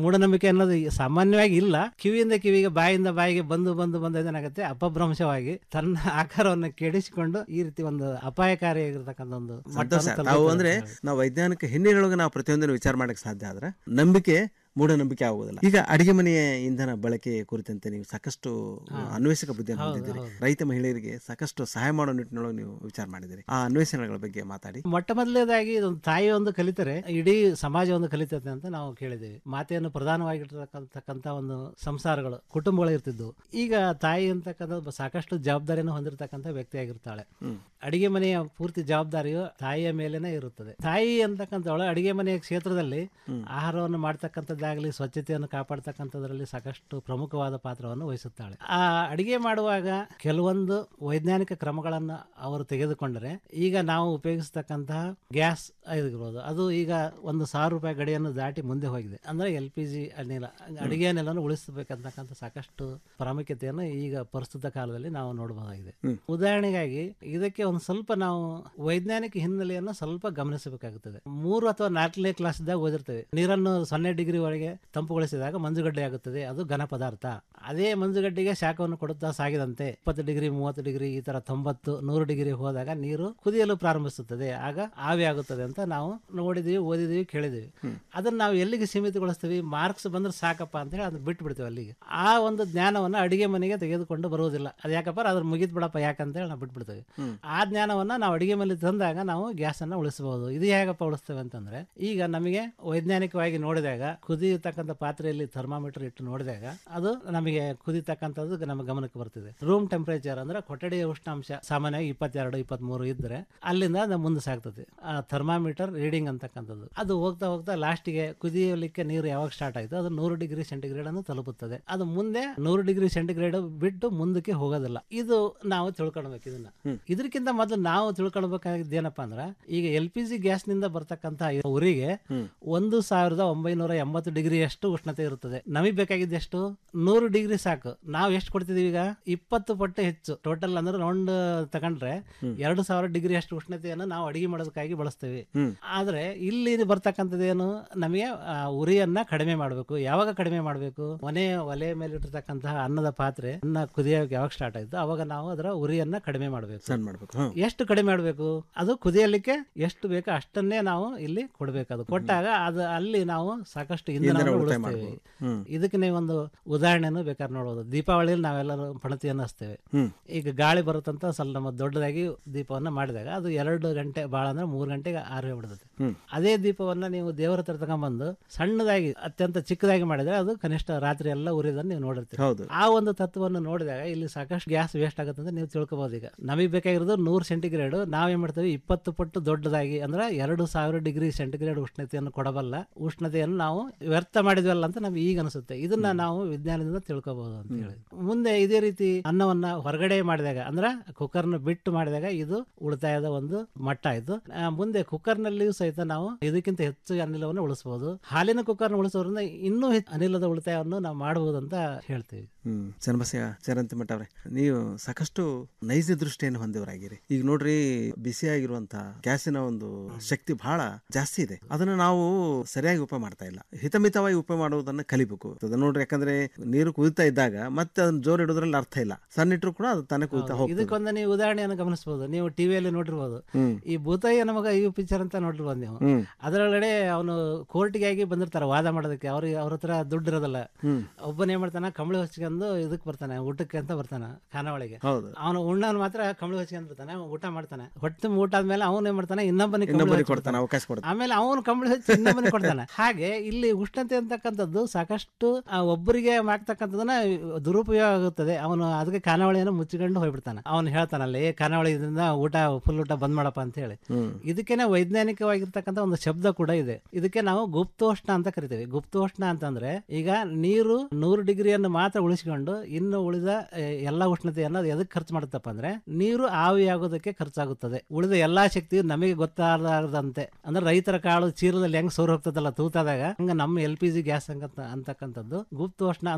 ಮೂಢನಂಬಿಕೆ ಅನ್ನೋದು ಈ ಸಾಮಾನ್ಯವಾಗಿ ಇಲ್ಲ ಕಿವಿಯಿಂದ ಕಿವಿಗೆ ಬಾಯಿಂದ ಬಾಯಿಗೆ ಬಂದು ಬಂದು ಬಂದು ಏನಾಗುತ್ತೆ ಅಪಭ್ರಂಶವಾಗಿ ತನ್ನ ಆಕಾರವನ್ನು ಕೆಡಿಸಿಕೊಂಡು ಈ ರೀತಿ ಒಂದು ಅಪಾಯಕಾರಿಯಾಗಿರ್ತಕ್ಕಂಥ ಒಂದು ಸಂತೋಷ ಮಟ್ಟವನ್ನು ತಾವು ತಲುಪುತ್ತದೆ ಅಂದ್ರೆ ಅಂತ ಹೇಳಿ. ನಾವು ವೈಜ್ಞಾನಿಕ ಹಿನ್ನೆಲೆಯೊಳಗೆ ನಾವು ಪ್ರತಿಯೊಂದನ್ನು ವಿಚಾರ ಮಾಡಕ್ಕೆ ಸಾಧ್ಯ ಆದ್ರೆ ನಂಬಿಕೆ ಮೂಢನಂಬಿಕೆ ಆಗುವುದಿಲ್ಲ ಈಗ ಅಡಿಗೆ ಮನೆಯ ಇಂಧನ ಬಳಕೆ ಕುರಿತಂತೆ ನೀವು ಸಾಕಷ್ಟು ಅನ್ವೇಷಕ ಬುದ್ಧಿಯನ್ನು ಹೌದು, ಹೊಂದಿದ್ದೀರಿ ಹೌದು. ರೈತ ಮಹಿಳೆಯರಿಗೆ ಸಾಕಷ್ಟು ಸಹಾಯ ಮಾಡೋ ನಿಟ್ಟಿನೊಳಗೆ ನೀವು ವಿಚಾರ ಮಾಡಿದ್ದೀರಿ ಆ ಅನ್ವೇಷಣೆಗಳ ಬಗ್ಗೆ ಮಾತಾಡಿ ಮೊಟ್ಟ ಮೊದಲನೇದಾಗಿ ಇದೊಂದು ತಾಯಿ ಒಂದು ಕಲಿತರೆ ಇಡೀ ಸಮಾಜ ಒಂದು ಕಲಿತತೆ ಅಂತ ನಾವು ಕೇಳಿದ್ದೇವೆ ಮಾತೆಯನ್ನು ಪ್ರಧಾನವಾಗಿರ್ತಕ್ಕಂಥ ಒಂದು ಸಂಸಾರಗಳು ಕುಟುಂಬಗಳು ಇರ್ತಿದ್ವು ಈಗ ತಾಯಿ ಅಂತಕ್ಕಂಥ ಸಾಕಷ್ಟು ಜವಾಬ್ದಾರಿಯನ್ನು ಹೊಂದಿರತಕ್ಕಂಥ ವ್ಯಕ್ತಿ ಆಗಿರ್ತಾಳೆ ಅಡಿಗೆ ಮನೆಯ ಪೂರ್ತಿ ಜವಾಬ್ದಾರಿಯು ತಾಯಿಯ ಮೇಲೇನೆ ಇರುತ್ತದೆ ತಾಯಿ ಅಂತಕ್ಕಂಥವಳು ಅಡಿಗೆ ಮನೆಯ ಕ್ಷೇತ್ರದಲ್ಲಿ ಆಹಾರವನ್ನು ಮಾಡ್ತಕ್ಕಂಥದ್ದಾಗಲಿ ಸ್ವಚ್ಛತೆಯನ್ನು ಕಾಪಾಡ್ತಕ್ಕಂಥದ್ರಲ್ಲಿ ಸಾಕಷ್ಟು ಪ್ರಮುಖವಾದ ಪಾತ್ರವನ್ನು ವಹಿಸುತ್ತಾಳೆ ಆ ಅಡಿಗೆ ಮಾಡುವಾಗ ಕೆಲವೊಂದು ವೈಜ್ಞಾನಿಕ ಕ್ರಮಗಳನ್ನು ಅವರು ತೆಗೆದುಕೊಂಡರೆ ಈಗ ನಾವು ಉಪಯೋಗಿಸ್ತಕ್ಕಂತಹ ಗ್ಯಾಸ್ ಇರ್ಬೋದು ಅದು ಈಗ ಒಂದು ಸಾವಿರ ರೂಪಾಯಿ ಗಡಿಯನ್ನು ದಾಟಿ ಮುಂದೆ ಹೋಗಿದೆ ಅಂದ್ರೆ ಎಲ್ ಪಿ ಜಿ ಅನಿಲ ಅಡಿಗೆ ಅನಿಲನ್ನು ಉಳಿಸಬೇಕಂತಕ್ಕಂಥ ಸಾಕಷ್ಟು ಪ್ರಾಮುಖ್ಯತೆಯನ್ನು ಈಗ ಪ್ರಸ್ತುತ ಕಾಲದಲ್ಲಿ ನಾವು ನೋಡಬಹುದಾಗಿದೆ ಹ್ಮ್. ಉದಾಹರಣೆಗಾಗಿ ಇದಕ್ಕೆ ಒಂದು ಸ್ವಲ್ಪ ನಾವು ವೈಜ್ಞಾನಿಕ ಹಿನ್ನೆಲೆಯನ್ನು ಸ್ವಲ್ಪ ಗಮನಿಸಬೇಕಾಗುತ್ತದೆ ಮೂರು ಅಥವಾ ನಾಲ್ಕನೇ ಕ್ಲಾಸ್ ಇದ್ದಾಗ ಓದಿರ್ತೇವೆ ನೀರನ್ನು ಸೊನ್ನೆ ಡಿಗ್ರಿ ಒಳಗೆ ತಂಪುಗೊಳಿಸಿದಾಗ ಮಂಜುಗಡ್ಡೆ ಆಗುತ್ತದೆ ಅದು ಘನ ಪದಾರ್ಥ ಅದೇ ಮಂಜುಗಡ್ಡೆಗೆ ಶಾಖವನ್ನು ಕೊಡುತ್ತಾ ಸಾಗಿದಂತೆ ಇಪ್ಪತ್ತು ಡಿಗ್ರಿ ಮೂವತ್ತು ಡಿಗ್ರಿ ಈ ತರ ತೊಂಬತ್ತು ನೂರು ಡಿಗ್ರಿ ಹೋದಾಗ ನೀರು ಕುದಿಯಲು ಪ್ರಾರಂಭಿಸುತ್ತದೆ ಆಗ ಆವಿ ಆಗುತ್ತದೆ ಅಂತ ನಾವು ನೋಡಿದೀವಿ ಓದಿದೀವಿ ಕೇಳಿದೀವಿ ಅದನ್ನ ನಾವು ಎಲ್ಲಿಗೆ ಸೀಮಿತಗೊಳಿಸ್ತೀವಿ ಮಾರ್ಕ್ಸ್ ಬಂದ್ರೆ ಸಾಕಪ್ಪ ಅಂತ ಹೇಳಿ ಅದನ್ನ ಬಿಟ್ಟು ಬಿಡ್ತೀವಿ ಅಲ್ಲಿಗೆ ಆ ಒಂದು ಜ್ಞಾನವನ್ನ ಅಡಿಗೆ ಮನೆಗೆ ತೆಗೆದುಕೊಂಡು ಬರುವುದಿಲ್ಲ ಅದು ಯಾಕಪ್ಪ ಅದ್ರ ಮುಗಿದ್ ಬಿಡಪ್ಪ ಯಾಕಂತ ಹೇಳಿ ನಾವು ಬಿಟ್ಬಿಡ್ತೇವೆ ಆ ಜ್ಞಾನವನ್ನ ನಾವು ಅಡಿಗೆ ಮನೆ ತಂದಾಗ ನಾವು ಗ್ಯಾಸ್ ಅನ್ನ ಉಳಿಸಬಹುದು ಇದು ಹೇಗಪ್ಪ ಉಳಿಸ್ತೇವೆ ಅಂತಂದ್ರೆ ಈಗ ನಮಗೆ ವೈಜ್ಞಾನಿಕವಾಗಿ ನೋಡಿದಾಗ ಕುದಿಯತಕ್ಕಂಥ ಪಾತ್ರೆಯಲ್ಲಿ ಥರ್ಮಾಮೀಟರ್ ಇಟ್ಟು ನೋಡಿದಾಗ ಅದು ನಮಗೆ ಕುದಿತಕ್ಕಂಥದ್ದು ನಮ್ಮ ಗಮನಕ್ಕೆ ಬರ್ತಿದೆ ರೂಮ್ ಟೆಂಪರೇಚರ್ ಅಂದ್ರೆ ಕೊಠಡಿಯ ಉಷ್ಣಾಂಶ ಸಾಮಾನ್ಯವಾಗಿ ಇಪ್ಪತ್ತೆರಡು ಇಪ್ಪತ್ಮೂರು ಇದ್ರೆ ಅಲ್ಲಿಂದ ಅದು ಮುಂದೆ ಸಾಗ್ತದೆ ಆ ಥರ್ಮಾಮೀಟರ್ ರೀಡಿಂಗ್ ಅಂತಕ್ಕಂಥದ್ದು ಅದು ಹೋಗ್ತಾ ಹೋಗ್ತಾ ಲಾಸ್ಟಿಗೆ ಕುದಿಯಲಿಕ್ಕೆ ನೀರು ಯಾವಾಗ ಸ್ಟಾರ್ಟ್ ಆಯ್ತು ಅದು ನೂರು ಡಿಗ್ರಿ ಸೆಂಟಿಗ್ರೇಡ್ ಅನ್ನು ತಲುಪುತ್ತದೆ ಅದು ಮುಂದೆ ನೂರು ಡಿಗ್ರಿ ಸೆಂಟಿಗ್ರೇಡ್ ಬಿಟ್ಟು ಮುಂದಕ್ಕೆ ಹೋಗೋದಿಲ್ಲ ಇದು ನಾವು ತಿಳ್ಕೊಳ್ಬೇಕು ಇದನ್ನ ಇದಕ್ಕಿಂತ ಮೊದಲು ನಾವು ತಿಳ್ಕೊಳ್ಬೇಕಾಗಿದ್ದು ಏನಪ್ಪಾ ಅಂದ್ರೆ ಈಗ ಎಲ್ ಪಿ ಜಿ ಗ್ಯಾಸ್ ನಿಂದ ಬರ್ತಕ್ಕಂತ ಉರಿಗೆ ಒಂದು ಸಾವಿರದ ಒಂಬೈನೂರ ಎಂಬತ್ತು ಡಿಗ್ರಿ ಅಷ್ಟು ಉಷ್ಣತೆ ಇರುತ್ತದೆ ನಮಗೆ ಬೇಕಾಗಿದ್ದು ಎಷ್ಟು ನೂರು ಡಿಗ್ರಿ ಸಾಕು ನಾವು ಎಷ್ಟು ಕೊಡ್ತಿದೀವಿ ಈಗ ಇಪ್ಪತ್ತು ಪಟ್ಟು ಹೆಚ್ಚು ಟೋಟಲ್ ಅಂದ್ರೆ ರೌಂಡ್ ತಗೊಂಡ್ರೆ ಎರಡು ಸಾವಿರ ಡಿಗ್ರಿ ಅಷ್ಟು ಉಷ್ಣತೆಯನ್ನು ನಾವು ಅಡಿಗೆ ಮಾಡೋದಕ್ಕಾಗಿ ಬಳಸ್ತೇವೆ ಆದ್ರೆ ಇಲ್ಲಿ ಬರ್ತಕ್ಕಂಥದ್ದು ಏನು ನಮಗೆ ಆ, ಉರಿಯನ್ನ ಕಡಿಮೆ ಮಾಡಬೇಕು ಯಾವಾಗ ಕಡಿಮೆ ಮಾಡಬೇಕು ಮನೆ ಒಲೆ ಮೇಲೆ ಇಟ್ಟಿರ್ತಕ್ಕಂತಹ ಅನ್ನದ ಪಾತ್ರೆ ಅನ್ನ ಕುದಿಯೋಕೆ ಯಾವಾಗ ಸ್ಟಾರ್ಟ್ ಆಯ್ತು ಅವಾಗ ನಾವು ಅದರ ಉರಿಯನ್ನ ಕಡಿಮೆ ಮಾಡಬೇಕು ಸಣ್ಣ ಮಾಡ್ಬೇಕು ಹ್ಮ್. ಎಷ್ಟು ಕಡಿಮೆ ಮಾಡಬೇಕು ಅದು ಕುದಿಯಲಿಕ್ಕೆ ಎಷ್ಟು ಬೇಕೋ ಅಷ್ಟನ್ನೇ ನಾವು ಇಲ್ಲಿ ಕೊಡ್ಬೇಕು ಅದು ಕೊಟ್ಟಾಗ ಅದು ಅಲ್ಲಿ ನಾವು ಸಾಕಷ್ಟು ಇಂಧನ ಇಂಧನ ಉಳಿತಾಯ ಉಳಿಸ್ತೇವೆ ಮಾಡ್ಬೋದು. ಹ್ಮ್. ಇದಕ್ಕೆ ನೀವು ಒಂದು ಉದಾಹರಣೆಯನ್ನು ಬೇಕಾದ್ರೆ ನೋಡಬಹುದು ದೀಪಾವಳಿಯಲ್ಲಿ ನಾವೆಲ್ಲರೂ ಪಣತಿಯನ್ನು ಹಚ್ತೇವೆ ಹ್ಮ್. ಈಗ ಗಾಳಿ ಬರುತ್ತಂತ ಸ್ವಲ್ಪ ನಮ್ಮ ದೊಡ್ಡದಾಗಿ ದೀಪವನ್ನ ಮಾಡಿದಾಗ ಅದು ಎರಡು ಗಂಟೆ ಭಾಳ ಅಂದ್ರೆ ಮೂರು ಗಂಟೆಗೆ ಆರಿ ಬಿಡುತ್ತೆ ಹ್ಮ್. ಅದೇ ದೀಪವನ್ನ ನೀವು ದೇವರ ಹತ್ರ ತಗೊಂಡ್ಬಂದು ಸಣ್ಣದಾಗಿ ಅತ್ಯಂತ ಚಿಕ್ಕದಾಗಿ ಮಾಡಿದ್ರೆ ಅದು ಕನಿಷ್ಠ ರಾತ್ರಿ ಎಲ್ಲ ಉರಿಯೋದನ್ನ ನೀವು ನೋಡಿರ್ತೀರಿ ಹೌದು. ಆ ಒಂದು ತತ್ವವನ್ನು ನೋಡಿದಾಗ ಇಲ್ಲಿ ಸಾಕಷ್ಟು ಗ್ಯಾಸ್ ವೇಸ್ಟ್ ಆಗುತ್ತೆ ಅಂತ ನೀವು ತಿಳ್ಕೊಬಹುದು ಈಗ ನಮಗೆ ಬೇಕಾಗಿರೋದು ನೂರು ಸೆಂಟಿಗ್ರೇಡ್ ನಾವೇನ್ ಮಾಡ್ತೇವೆ ಇಪ್ಪತ್ತು ಪಟ್ಟು ದೊಡ್ಡದಾಗಿ ಅಂದ್ರೆ ಎರಡು ಸಾವಿರ ಡಿಗ್ರಿ ಸೆಂಟಿಗ್ರೇಡ್ ಉಷ್ಣತೆಯನ್ನು ಕೊಡಬಲ್ಲ ಉಷ್ಣತೆಯನ್ನು ನಾವು ವ್ಯರ್ಥ ಮಾಡಿದ್ವಲ್ಲ ಅಂತ ನಮ್ಗೆ ಈಗ ಅನಿಸುತ್ತೆ ಇದನ್ನ ನಾವು ವಿಜ್ಞಾನದಿಂದ ತಿಳ್ಕೊಬಹುದು ಅಂತ ಹೇಳಿ ಮುಂದೆ ಇದೇ ರೀತಿ ಅನ್ನವನ್ನ ಹೊರಗಡೆ ಮಾಡಿದಾಗ ಅಂದ್ರೆ ಕುಕ್ಕರ್ನ ಬಿಟ್ಟು ಮಾಡಿದಾಗ ಇದು ಉಳಿತಾಯದ ಒಂದು ಮಟ್ಟ ಆಯ್ತು ಆ, ಮುಂದೆ ಕುಕ್ಕರ್ ನಲ್ಲಿಯೂ ಸಹಿತ ನಾವು ಇದಕ್ಕಿಂತ ಹೆಚ್ಚು ಅನಿಲವನ್ನು ಉಳಿಸಬಹುದು ಹಾಲಿನ ಕುಕ್ಕರ್ನ ಉಳಿಸೋದ್ರಿಂದ ಇನ್ನೂ ಹೆಚ್ಚು ಅನಿಲದ ಉಳಿತಾಯವನ್ನು ನಾವು ಮಾಡಬಹುದು ಅಂತ ಹೇಳ್ತೀವಿ ಹ್ಮ್ ಚನ್ನಬಸಯ್ಯ ಚರಂತಿ ಮಠ ಅವ್ರೆ ನೀವು ಸಾಕಷ್ಟು ನೈಜ ದೃಷ್ಟಿಯನ್ನು ಹೊಂದಿವರಾಗಿರಿ ಈಗ ನೋಡ್ರಿ ಬಿಸಿಯಾಗಿರುವಂತ ಗ್ಯಾಸಿನ ಒಂದು ಶಕ್ತಿ ಬಹಳ ಜಾಸ್ತಿ ಇದೆ ಅದನ್ನ ನಾವು ಸರಿಯಾಗಿ ಉಪಯೋಗ ಮಾಡ್ತಾ ಇಲ್ಲ ಹಿತಮಿತವಾಗಿ ಉಪಯೋಗ ಮಾಡುವುದನ್ನ ಕಲಿಬೇಕು ಅದು ನೋಡ್ರಿ ಯಾಕಂದ್ರೆ ನೀರು ಕುದಿತಾ ಇದ್ದಾಗ ಮತ್ತೆ ಅದನ್ನ ಜೋರ್ ಇಡೋದ್ರಲ್ಲಿ ಅರ್ಥ ಇಲ್ಲ ಸಣ್ಣ ಇಟ್ಟರು ಕೂಡ ಅದು ತಾನೇ ಕುದಿತಾ ಹೋಗ್ತದೆ ಇದಕ್ಕೊಂದು ನೀವು ಉದಾಹರಣೆಯನ್ನು ಗಮನಿಸಬಹುದು ನೀವು ಟಿವಿಯಲ್ಲಿ ನೋಡಿರ್ಬೋದು ಹ್ಮ್. ಈ ಭೂತಯ್ಯ ನಮಗ ಈ ಪಿಕ್ಚರ್ ಅಂತ ನೋಡಿರ್ಬೋದು ನೀವು ಹ್ಮ್. ಅದರೊಳಗಡೆ ಅವನು ಕೋರ್ಟಿಗಾಗಿ ಬಂದಿರ್ತಾರೆ ವಾದ ಮಾಡೋದಕ್ಕೆ ಅವ್ರಿಗೆ ಅವ್ರ ಹತ್ರ ದುಡ್ಡು ಇರೋದಿಲ್ಲ ಹ್ಮ್. ಒಬ್ಬನ ಏನ್ ಮಾಡ್ತಾನ ಕಂಬಳಿ ಹೊಚ್ಕೊಂಡು ಇದಕ್ಕೆ ಬರ್ತಾನೆ ಊಟಕ್ಕೆ ಅಂತ ಬರ್ತಾನ ಖಾನಾವಳಿಗೆ ಹೌದು. ಅವನು ಉಣ್ಣವನು ಮಾತ್ರ ಕಂಬಳಿ ಹೊಚ್ಕೊಂಡ್ ಬರ್ತಾನೆ ಅವ್ನು ಊಟ ಮಾಡ್ತಾನೆ ಹೊಟ್ಟೆ ಊಟ ಆದ್ಮೇಲೆ ಅವನು ಏನ್ ಮಾಡ್ತಾನೆ ಇನ್ನೊಬ್ಬನಿಗೆ ಕಂಬಳಿ ಇನ್ನೊಬ್ಬರಿಗೆ ಹಚ್ಚಿ ಕೊಡ್ತಾನೆ ಅವಕಾಶ ಕೊಡ್ತಾನೆ ಆಮೇಲೆ ಅವನು ಕಂಬಳಿ ಹಚ್ಚಿ ಇನ್ನೊಬ್ಬನಿಗೆ ಕೊಡ್ತಾನೆ ಹಾಗೆ ಇಲ್ಲಿ ಉಷ್ಣತೆ ಅಂತಕ್ಕಂಥದ್ದು ಸಾಕಷ್ಟು ಆ, ಒಬ್ಬರಿಗೆ ಮಾಡ್ತಕ್ಕಂಥದನ್ನ ದುರುಪಯೋಗ ಆಗುತ್ತದೆ ಅವನು ಅದಕ್ಕೆ ಖಾನಾವಳಿಯನ್ನು ಮುಚ್ಚಿಕೊಂಡು ಹೋಗ್ಬಿಡ್ತಾನೆ ಅವನು ಹೇಳ್ತಾನಲ್ಲಿ "ಏ, ಖಾನಾವಳಿ ಇದರಿಂದ ಊಟ ಫುಲ್ ಊಟ ಬಂದ್ ಮಾಡಪ್ಪ ಅಂತ ಹೇಳಿ ಹ್ಮ್. ಇದಕ್ಕೇನೆ ವೈಜ್ಞಾನಿಕವಾಗಿರ್ತಕ್ಕಂಥ ಒಂದು ಶಬ್ದ ಕೂಡ ಇದೆ ಇದಕ್ಕೆ ನಾವು ಗುಪ್ತೋಷ್ಣ ಅಂತ ಕರಿತೀವಿ ಗುಪ್ತೋಷ್ಣ ಅಂತಂದ್ರೆ ಈಗ ನೀರು ನೂರು ಡಿಗ್ರಿಯನ್ನು ಮಾತ್ರ ಉಳಿಸಿಕೊಂಡು ಇನ್ನು ಉಳಿದ ಎ, ಎಲ್ಲಾ ಉಷ್ಣತೆಯನ್ನು ಅದು ಎದಕ್ಕೆ ಖರ್ಚು ಮಾಡುತ್ತಪ್ಪ ಅಂದ್ರೆ ನೀರು ಆವಿಯಾಗೋದಕ್ಕೆ ಖರ್ಚಾಗುತ್ತದೆ ಉಳಿದ ಎಲ್ಲಾ ಶಕ್ತಿಯು ನಮಗೆ ಗೊತ್ತಾಗದಂತೆ ಅಂದ್ರೆ ರೈತರ ಕಾಳು ಚೀಲದಲ್ಲಿ ಹೆಂಗ್ ಸೋರ್ ಹೋಗ್ತದಲ್ಲ ತೂತಾದಾಗ ಹಂಗ ನಮ್ಮ ಎಲ್ ಪಿ ಜಿ ಗ್ಯಾಸ್ ಅಂತಕ್ಕಂಥದ್ದು ಗುಪ್ತೋಷ್ಣ ಅಂದ್ರೆ ಇಂಗ್ಲಿಷ್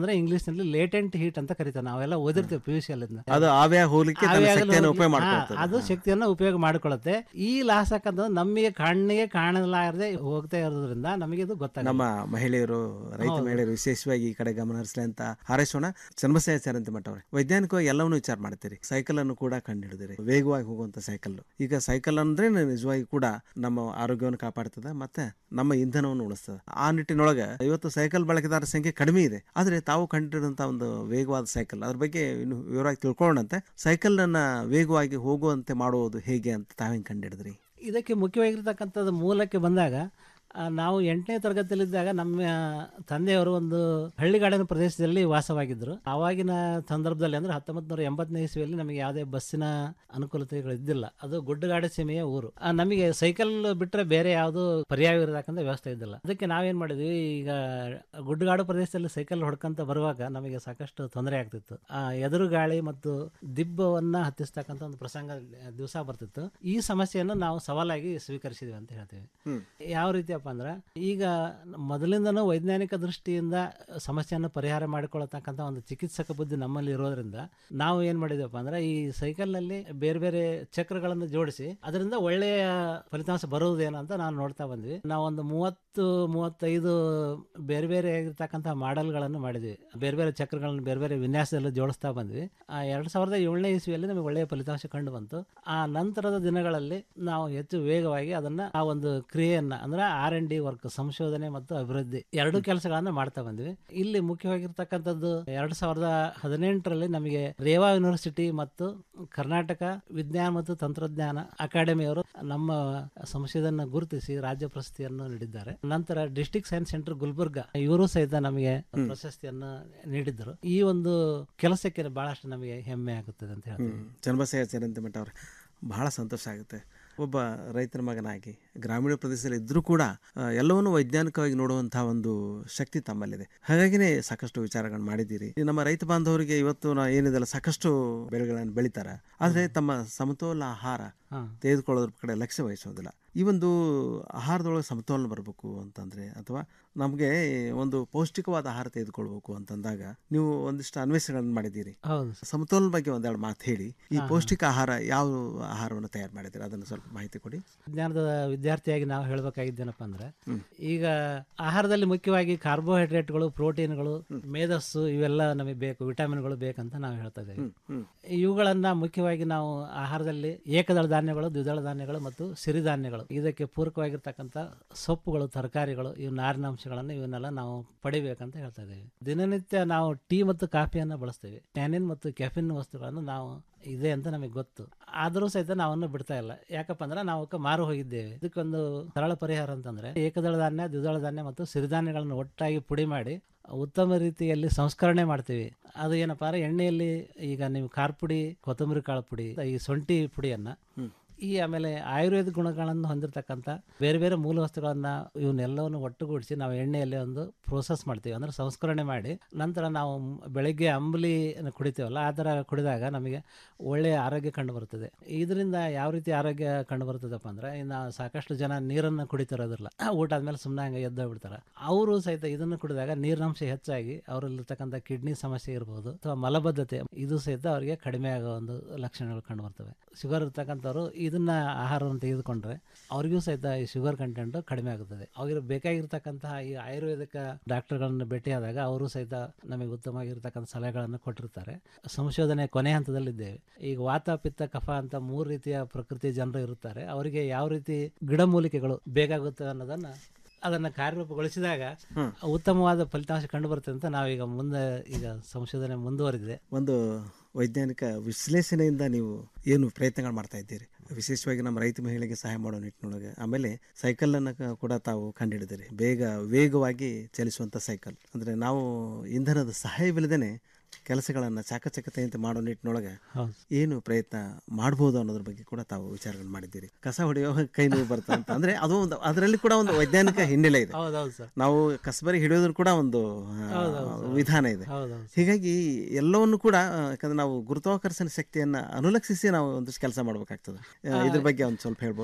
ಇಂಗ್ಲಿಷ್ನಲ್ಲಿ ಲೇಟೆಂಟ್ ಹೀಟ್ ಅಂತ ಕರೀತಾರೆ ನಾವೆಲ್ಲ ಓದಿರ್ತೀವಿ ಪಿ ಯು ಸಿ ಅಲ್ಲಿಂದ ಅದು ಆವಿಯಾಗಿ ಹೋಗ್ಲಿಕ್ಕೆ ತನ್ನ ಆವಿಯಾಗಲು ಶಕ್ತಿಯನ್ನು ಹೋಗಿ- ಉಪಯೋಗ ಹಾ, ಮಾಡ್ಕೊಳ್ತದೆ. ಅದು ಶಕ್ತಿಯನ್ನು ಉಪಯೋಗ ಮಾಡಿಕೊಳ್ಳುತ್ತೆ ಈ ಲಾಸಕ್ ಅಂತ ನಮಗೆ ಕಣ್ಣಿಗೆ ಕಾಣಲಾರದೆ ಹೋಗ್ತಾ ಇರೋದ್ರಿಂದ ನಮಗೆ ಇದು ಗೊತ್ತಾಗ ನಮ್ಮ ಮಹಿಳೆಯರು ರೈತ ಹೌದು. ಮಹಿಳೆಯರು ವಿಶೇಷವಾಗಿ ಈ ಕಡೆ ಗಮನ ಹರಿಸಲಿ ಅಂತ ಹಾರೈಸೋಣ ಚನ್ನಬಸಯ್ಯ ಚರಂತಿ ಮಠ ಅವ್ರೆ ವೈಜ್ಞಾನಿಕವಾಗಿ ಎಲ್ಲವನ್ನೂ ವಿಚಾರ ಮಾಡ್ತೀರಿ ಸೈಕಲ್ ಅನ್ನು ಕೂಡ ಕಂಡುಹಿಡಿದಿರಿ ವೇಗವಾಗಿ ಹೋಗುವಂತ ಸೈಕಲ್ ಈಗ ಸೈಕಲ್ ಅಂದ್ರೆ ನಿಜವಾಗಿ ಕೂಡ ನಮ್ಮ ಆರೋಗ್ಯವನ್ನು ಕಾಪಾಡ್ತದೆ ಮತ್ತೆ ನಮ್ಮ ಇಂಧನವನ್ನು ಉಳಿಸ್ತದೆ ಆ ನಿಟ್ಟಿನೊಳಗೆ ಇವತ್ತು ಸೈಕಲ್ ಬಳಕೆದಾರ ಸಂಖ್ಯೆ ಕಡಿಮೆ ಇದೆ ಆದ್ರೆ ತಾವು ಕಂಡಿರುವಂತ ಒಂದು ವೇಗವಾದ ಸೈಕಲ್ ಅದ್ರ ಬಗ್ಗೆ ಇನ್ನು ವಿವರವಾಗಿ ತಿಳ್ಕೊಳ್ಳೋಣಂತೆ ಸೈಕಲ್ ಅನ್ನ ವೇಗವಾಗಿ ಹೋಗುವಂತೆ ಮಾಡುವುದು ಹೇಗೆ ಅಂತ ತಾವೇನ್ ಕಂಡಿಡಿದ್ರಿ ಇದಕ್ಕೆ ಮುಖ್ಯವಾಗಿರ್ತಕ್ಕಂಥದ್ದು ಮೂಲಕ್ಕೆ ಬಂದಾಗ ಆ, ನಾವು ಎಂಟನೇ ತರಗತಿಯಲ್ಲಿದ್ದಾಗ ನಮ್ಮ ತಂದೆಯವರು ಒಂದು ಹಳ್ಳಿಗಾಡಿನ ಪ್ರದೇಶದಲ್ಲಿ ವಾಸವಾಗಿದ್ದರು ಆವಾಗಿನ ಸಂದರ್ಭದಲ್ಲಿ ಅಂದರೆ ಹತ್ತೊಂಬತ್ತು ನೂರ ಎಂಬತ್ತನೇ ಇಸ್ವಿಯಲ್ಲಿ ನಮಗೆ ಯಾವುದೇ ಬಸ್ಸಿನ ಅನುಕೂಲತೆಗಳು ಇದ್ದಿಲ್ಲ ಅದು ಗುಡ್ಡಗಾಡು ಸೀಮೆಯ ಊರು ಆ, ನಮಗೆ ಸೈಕಲ್ ಬಿಟ್ಟರೆ ಬೇರೆ ಯಾವುದು ಪರ್ಯಾಯವಿರತಕ್ಕಂಥ ವ್ಯವಸ್ಥೆ ಇದ್ದಿಲ್ಲ ಅದಕ್ಕೆ ನಾವೇನು ಮಾಡಿದ್ವಿ ಈಗ ಗುಡ್ಡಗಾಡು ಪ್ರದೇಶದಲ್ಲಿ ಸೈಕಲ್ ಹೊಡ್ಕೊಂತ ಬರುವಾಗ ನಮಗೆ ಸಾಕಷ್ಟು ತೊಂದರೆ ಆಗ್ತಿತ್ತು ಆ ಎದುರು ಗಾಳಿ ಮತ್ತು ದಿಬ್ಬವನ್ನ ಹತ್ತಿಸ್ತಕ್ಕಂಥ ಒಂದು ಪ್ರಸಂಗ ದಿವಸ ಬರ್ತಿತ್ತು ಈ ಸಮಸ್ಯೆಯನ್ನು ನಾವು ಸವಾಲಾಗಿ ಸ್ವೀಕರಿಸಿದ್ವಿ ಅಂತ ಹೇಳ್ತೀವಿ ಯಾವ ರೀತಿಯಪ್ಪ ಅಂದ್ರೆ ಈಗ ಮೊದಲಿಂದನೂ ವೈಜ್ಞಾನಿಕ ದೃಷ್ಟಿಯಿಂದ ಸಮಸ್ಯೆಯನ್ನು ಪರಿಹಾರ ಮಾಡಿಕೊಳ್ಳತಕ್ಕಂಥ ಒಂದು ಚಿಕಿತ್ಸಕ ಬುದ್ಧಿ ನಮ್ಮಲ್ಲಿ ಇರೋದ್ರಿಂದ ನಾವು ಏನು ಮಾಡಿದ್ವಪ್ಪ ಅಂದ್ರೆ ಈ ಸೈಕಲ್ನಲ್ಲಿ ಬೇರೆ ಬೇರೆ ಚಕ್ರಗಳನ್ನು ಜೋಡಿಸಿ ಅದರಿಂದ ಒಳ್ಳೆಯ ಫಲಿತಾಂಶ ಬರುವುದೇನೋ ಅಂತ ನಾವು ನೋಡ್ತಾ ಬಂದ್ವಿ ನಾವು ಒಂದು ಮೂವತ್ತು ಮೂವತ್ತೈದು ಬೇರೆ ಬೇರೆ ಆಗಿರ್ತಕ್ಕಂಥ ಮಾಡೆಲ್ಗಳನ್ನು ಮಾಡಿದ್ವಿ ಬೇರೆ ಬೇರೆ ಚಕ್ರಗಳನ್ನು ಬೇರೆ ಬೇರೆ ವಿನ್ಯಾಸದಲ್ಲಿ ಜೋಡಿಸ್ತಾ ಬಂದ್ವಿ ಆ ಎರಡು ಸಾವಿರದ ಏಳನೇ ಇಸ್ವಿಯಲ್ಲಿ ನಮಗೆ ಒಳ್ಳೆಯ ಫಲಿತಾಂಶ ಕಂಡು ಬಂತು ಆ ನಂತರದ ದಿನಗಳಲ್ಲಿ ನಾವು ಹೆಚ್ಚು ವೇಗವಾಗಿ ಅದನ್ನ ಆ ಒಂದು ಕ್ರಿಯೆಯನ್ನ ಅಂದ್ರೆ ಆರ್ ಎನ್ ಡಿ ವರ್ಕ್ ಸಂಶೋಧನೆ ಮತ್ತು ಅಭಿವೃದ್ಧಿ ಎರಡು ಕೆಲಸಗಳನ್ನ ಮಾಡ್ತಾ ಬಂದ್ವಿ ಇಲ್ಲಿ ಮುಖ್ಯವಾಗಿರ್ತಕ್ಕಂಥದ್ದು ಎರಡ್ ಸಾವಿರದ ಹದಿನೆಂಟರಲ್ಲಿ ನಮಗೆ ರೇವಾ ಯೂನಿವರ್ಸಿಟಿ ಮತ್ತು ಕರ್ನಾಟಕ ವಿಜ್ಞಾನ ಮತ್ತು ತಂತ್ರಜ್ಞಾನ ಅಕಾಡೆಮಿಯವರು ನಮ್ಮ ಸಂಶೋಧನೆ ಗುರುತಿಸಿ ರಾಜ್ಯ ಪ್ರಶಸ್ತಿಯನ್ನು ನೀಡಿದ್ದಾರೆ ನಂತರ ಡಿಸ್ಟಿಕ್ ಸೈನ್ಸ್ ಸೆಂಟರ್ ಗುಲ್ಬರ್ಗ ಇವರು ಸಹಿತ ನಮಗೆ ಪ್ರಶಸ್ತಿಯನ್ನು ನೀಡಿದ್ದರು ಈ ಒಂದು ಕೆಲಸಕ್ಕೆ ಬಹಳಷ್ಟು ನಮಗೆ ಹೆಮ್ಮೆ ಆಗುತ್ತದೆ ಅಂತ ಹೇಳ್ತೀನಿ ಚನ್ನಬಸಯ್ಯ ಚರಂತಿ ಮಠ ಅವ್ರೆ ಬಹಳ ಸಂತೋಷ ಆಗುತ್ತೆ ಒಬ್ಬ ರೈತರ ಮಗನಾಗಿ ಗ್ರಾಮೀಣ ಪ್ರದೇಶದಲ್ಲಿ ಇದ್ರೂ ಕೂಡ ಆ, ಎಲ್ಲವನ್ನೂ ವೈಜ್ಞಾನಿಕವಾಗಿ ನೋಡುವಂತಹ ಒಂದು ಶಕ್ತಿ ತಮ್ಮಲ್ಲಿದೆ ಹಾಗಾಗಿನೇ ಸಾಕಷ್ಟು ವಿಚಾರಗಳನ್ನು ಮಾಡಿದ್ದೀರಿ ಈ ನಮ್ಮ ರೈತ ಬಾಂಧವರಿಗೆ ಇವತ್ತು ನಾ ಏನಿದೆಲ್ಲ ಸಾಕಷ್ಟು ಬೆಳೆಗಳನ್ನು ಬೆಳಿತಾರೆ ಆದರೆ ತಮ್ಮ ಸಮತೋಲ ಆಹಾರ ಹಾ. ತೆಗೆದುಕೊಳ್ಳೋದ್ರ ಕಡೆ ಲಕ್ಷ್ಯ ವಹಿಸೋದಿಲ್ಲ ಈ ಒಂದು ಆಹಾರದೊಳಗೆ ಸಮತೋಲನ ಬರಬೇಕು ಅಂತಂದ್ರೆ ಅಥವಾ ನಮಗೆ ಒಂದು ಪೌಷ್ಟಿಕವಾದ ಆಹಾರ ತೆಗೆದುಕೊಳ್ಬೇಕು ಅಂತಂದಾಗ ನೀವು ಒಂದಿಷ್ಟು ಅನ್ವೇಷಣೆಗಳನ್ನು ಮಾಡಿದ್ದೀರಿ ಹೌದು ಸಮತೋಲನ ಬಗ್ಗೆ ಒಂದೆರಡು ಮಾತು ಹೇಳಿ ಈ ಹಾ, ಹಾ. ಪೌಷ್ಟಿಕ ಆಹಾರ ಯಾವ ಆಹಾರವನ್ನು ತಯಾರು ಮಾಡಿದ್ದೀರಿ ಅದನ್ನು ಸ್ವಲ್ಪ ಮಾಹಿತಿ ಕೊಡಿ ವಿಜ್ಞಾನದ ವಿದ್ಯಾರ್ಥಿಯಾಗಿ ನಾವು ಹೇಳಬೇಕಾಗಿದ್ದೇನಪ್ಪ ಅಂದ್ರೆ ಈಗ ಆಹಾರದಲ್ಲಿ ಮುಖ್ಯವಾಗಿ ಕಾರ್ಬೋಹೈಡ್ರೇಟ್ಗಳು ಪ್ರೋಟೀನ್ಗಳು ಮೇಧಸ್ಸು ಇವೆಲ್ಲ ನಮಗೆ ಬೇಕು ವಿಟಮಿನ್ಗಳು ಬೇಕಂತ ನಾವು ಹೇಳ್ತಾ ಇದ್ದೇವೆ ಇವುಗಳನ್ನ ಮುಖ್ಯವಾಗಿ ನಾವು ಆಹಾರದಲ್ಲಿ ಏಕದಳ ಧಾನ್ಯಗಳು ದ್ವಿದಳ ಧಾನ್ಯಗಳು ಮತ್ತು ಸಿರಿಧಾನ್ಯಗಳು ಇದಕ್ಕೆ ಪೂರಕವಾಗಿರ್ತಕ್ಕಂಥ ಸೊಪ್ಪುಗಳು ತರಕಾರಿಗಳು ಇವು ನಾರಿನಾಂಶಗಳನ್ನು ಇವನ್ನೆಲ್ಲ ನಾವು ಪಡಿಬೇಕಂತ ಹೇಳ್ತಾ ಇದ್ದೇವೆ ದಿನನಿತ್ಯ ನಾವು ಟೀ ಮತ್ತು ಕಾಫಿಯನ್ನು ಬಳಸ್ತೇವೆ ಟ್ಯಾನಿನ್ ಮತ್ತು ಕೆಫಿನ್ ವಸ್ತುಗಳನ್ನು ನಾವು ಇದೆ ಅಂತ ನಮಗೆ ಗೊತ್ತು ಆದರೂ ಸಹಿತ ನಾವನ್ನು ಬಿಡ್ತಾ ಇಲ್ಲ ಯಾಕಪ್ಪ ಅಂದ್ರೆ ನಾವು ಅವಕ್ಕೆ ಮಾರು ಹೋಗಿದ್ದೇವೆ ಇದಕ್ಕೊಂದು ಸರಳ ಪರಿಹಾರ ಅಂತಂದ್ರೆ ಏಕದಳ ಧಾನ್ಯ ದ್ವಿದಳ ಧಾನ್ಯ ಮತ್ತು ಸಿರಿಧಾನ್ಯಗಳನ್ನು ಒಟ್ಟಾಗಿ ಪುಡಿ ಮಾಡಿ ಉತ್ತಮ ರೀತಿಯಲ್ಲಿ ಸಂಸ್ಕರಣೆ ಮಾಡ್ತೀವಿ ಅದು ಏನಪ್ಪ ಅಂದ್ರೆ ಎಣ್ಣೆಯಲ್ಲಿ ಈಗ ನೀವು ಖಾರ ಪುಡಿ ಕೊತ್ತಂಬರಿ ಕಾಳು ಪುಡಿ ಈ ಶುಂಠಿ ಪುಡಿಯನ್ನ ಈ ಆಮೇಲೆ ಆಯುರ್ವೇದ ಗುಣಗಳನ್ನು ಹೊಂದಿರತಕ್ಕಂಥ ಬೇರೆ ಬೇರೆ ಮೂಲ ವಸ್ತುಗಳನ್ನ ಇವನ್ನೆಲ್ಲವನ್ನು ಒಟ್ಟುಗೂಡಿಸಿ ನಾವು ಎಣ್ಣೆಯಲ್ಲಿ ಒಂದು ಪ್ರೋಸೆಸ್ ಮಾಡ್ತೀವಿ ಅಂದ್ರೆ ಸಂಸ್ಕರಣೆ ಮಾಡಿ ನಂತರ ನಾವು ಬೆಳಗ್ಗೆ ಅಂಬಲಿ ಕುಡಿತೀವಲ್ಲ ಆ ಥರ ಕುಡಿದಾಗ ನಮಗೆ ಒಳ್ಳೆಯ ಆರೋಗ್ಯ ಕಂಡು ಬರ್ತದೆ ಇದರಿಂದ ಯಾವ ರೀತಿ ಆರೋಗ್ಯ ಕಂಡು ಬರ್ತದಪ್ಪ ಅಂದ್ರೆ ಇನ್ನು ಸಾಕಷ್ಟು ಜನ ನೀರನ್ನು ಕುಡಿತಿರೋದಿಲ್ಲ ಊಟ ಆದ್ಮೇಲೆ ಸುಮ್ಮನೆ ಹಂಗೆ ಎದ್ದು ಬಿಡ್ತಾರೆ ಅವರು ಸಹಿತ ಇದನ್ನು ಕುಡಿದಾಗ ನೀರಿನಂಶ ಹೆಚ್ಚಾಗಿ ಅವರಲ್ಲಿರ್ತಕ್ಕಂಥ ಕಿಡ್ನಿ ಸಮಸ್ಯೆ ಇರ್ಬೋದು ಅಥವಾ ಮಲಬದ್ಧತೆ ಇದು ಸಹಿತ ಅವರಿಗೆ ಕಡಿಮೆ ಆಗೋ ಒಂದು ಲಕ್ಷಣಗಳು ಕಂಡು ಬರ್ತವೆ ಶುಗರ್ ಇರ್ತಕ್ಕಂಥವ್ರು ಇದನ್ನ ಆಹಾರವನ್ನು ತೆಗೆದುಕೊಂಡ್ರೆ ಅವ್ರಿಗೂ ಸಹಿತ ಈ ಶುಗರ್ ಕಂಟೆಂಟ್ ಕಡಿಮೆ ಆಗುತ್ತದೆ ಅವ್ರಿಗೆ ಬೇಕಾಗಿರ್ತಕ್ಕಂತಹ ಈ ಆಯುರ್ವೇದಿಕ ಡಾಕ್ಟರ್ಗಳನ್ನು ಭೇಟಿಯಾದಾಗ ಅವರು ಸಹಿತ ನಮಗೆ ಉತ್ತಮವಾಗಿರ್ತಕ್ಕಂಥ ಸಲಹೆಗಳನ್ನು ಕೊಟ್ಟಿರ್ತಾರೆ ಸಂಶೋಧನೆ ಕೊನೆ ಹಂತದಲ್ಲಿದ್ದೇವೆ ಈಗ ವಾತ ಪಿತ್ತ ಕಫ ಅಂತ ಮೂರು ರೀತಿಯ ಪ್ರಕೃತಿ ಜನರು ಇರುತ್ತಾರೆ ಅವರಿಗೆ ಯಾವ ರೀತಿ ಗಿಡಮೂಲಿಕೆಗಳು ಬೇಕಾಗುತ್ತೆ ಅನ್ನೋದನ್ನ ಅದನ್ನ ಕಾರ್ಯರೂಪಗೊಳಿಸಿದಾಗ ಉತ್ತಮವಾದ ಫಲಿತಾಂಶ ಕಂಡು ಬರುತ್ತೆ ಅಂತ ನಾವೀಗ ಮುಂದೆ ಈಗ ಸಂಶೋಧನೆ ಮುಂದುವರಿದಿದೆ ಒಂದು ವೈಜ್ಞಾನಿಕ ವಿಶ್ಲೇಷಣೆಯಿಂದ ನೀವು ಏನು ಪ್ರಯತ್ನಗಳು ಮಾಡ್ತಾ ಇದ್ದೀರಿ ವಿಶೇಷವಾಗಿ ನಮ್ಮ ರೈತ ಮಹಿಳೆಗೆ ಸಹಾಯ ಮಾಡೋ ನಿಟ್ಟಿನೊಳಗೆ ಆಮೇಲೆ ಸೈಕಲನ್ನು ಕ- ಕೂಡ ತಾವು ಕಂಡುಹಿಡಿದಿರಿ ಬೇಗ ವೇಗವಾಗಿ ಚಲಿಸುವಂಥ ಸೈಕಲ್ ಅಂದರೆ ನಾವು ಇಂಧನದ ಸಹಾಯವಿಲ್ಲದೇ ಕೆಲಸಗಳನ್ನು ಚಾಕಚಕ್ಯತೆಯಂತೆ ಮಾಡೋ ನಿಟ್ಟಿನೊಳಗೆ ಹೌದು. ಏನು ಪ್ರಯತ್ನ ಮಾಡ್ಬೋದು ಅನ್ನೋದ್ರ ಬಗ್ಗೆ ಕೂಡ ತಾವು ವಿಚಾರಗಳು ಮಾಡಿದ್ದೀರಿ ಕಸ ಹೊಡೆಯೋ ಕೈ ನೋವು ಬರ್ತದೆ ಅಂತ ಅಂದರೆ ಅದು ಒಂದು ಅದರಲ್ಲಿ ಕೂಡ ಒಂದು ವೈಜ್ಞಾನಿಕ ಹಿನ್ನೆಲೆ ಇದೆ ಹೌದೌದು ಸರ್ ನಾವು ಕಸಬರಿ ಹಿಡಿಯೋದ್ರ ಕೂಡ ಒಂದು ಆ, ಹೌದೌದು ಸರ್. ವಿಧಾನ ಇದೆ ಹೌದೌದು ಹೀಗಾಗಿ ಎಲ್ಲವನ್ನು ಕೂಡ ಆ, ಯಾಕಂದ್ರೆ ನಾವು ಗುರುತ್ವಾಕರ್ಷಣ ಶಕ್ತಿಯನ್ನ ಅನುಲಕ್ಷಿಸಿ ನಾವು ಒಂದಿಷ್ಟು ಕೆಲಸ ಮಾಡ್ಬೇಕಾಗ್ತದೆ ಆ, ಇದ್ರ ಬಗ್ಗೆ ಒಂದು ಸ್ವಲ್ಪ ಹೇಳ್ಬೋದಾ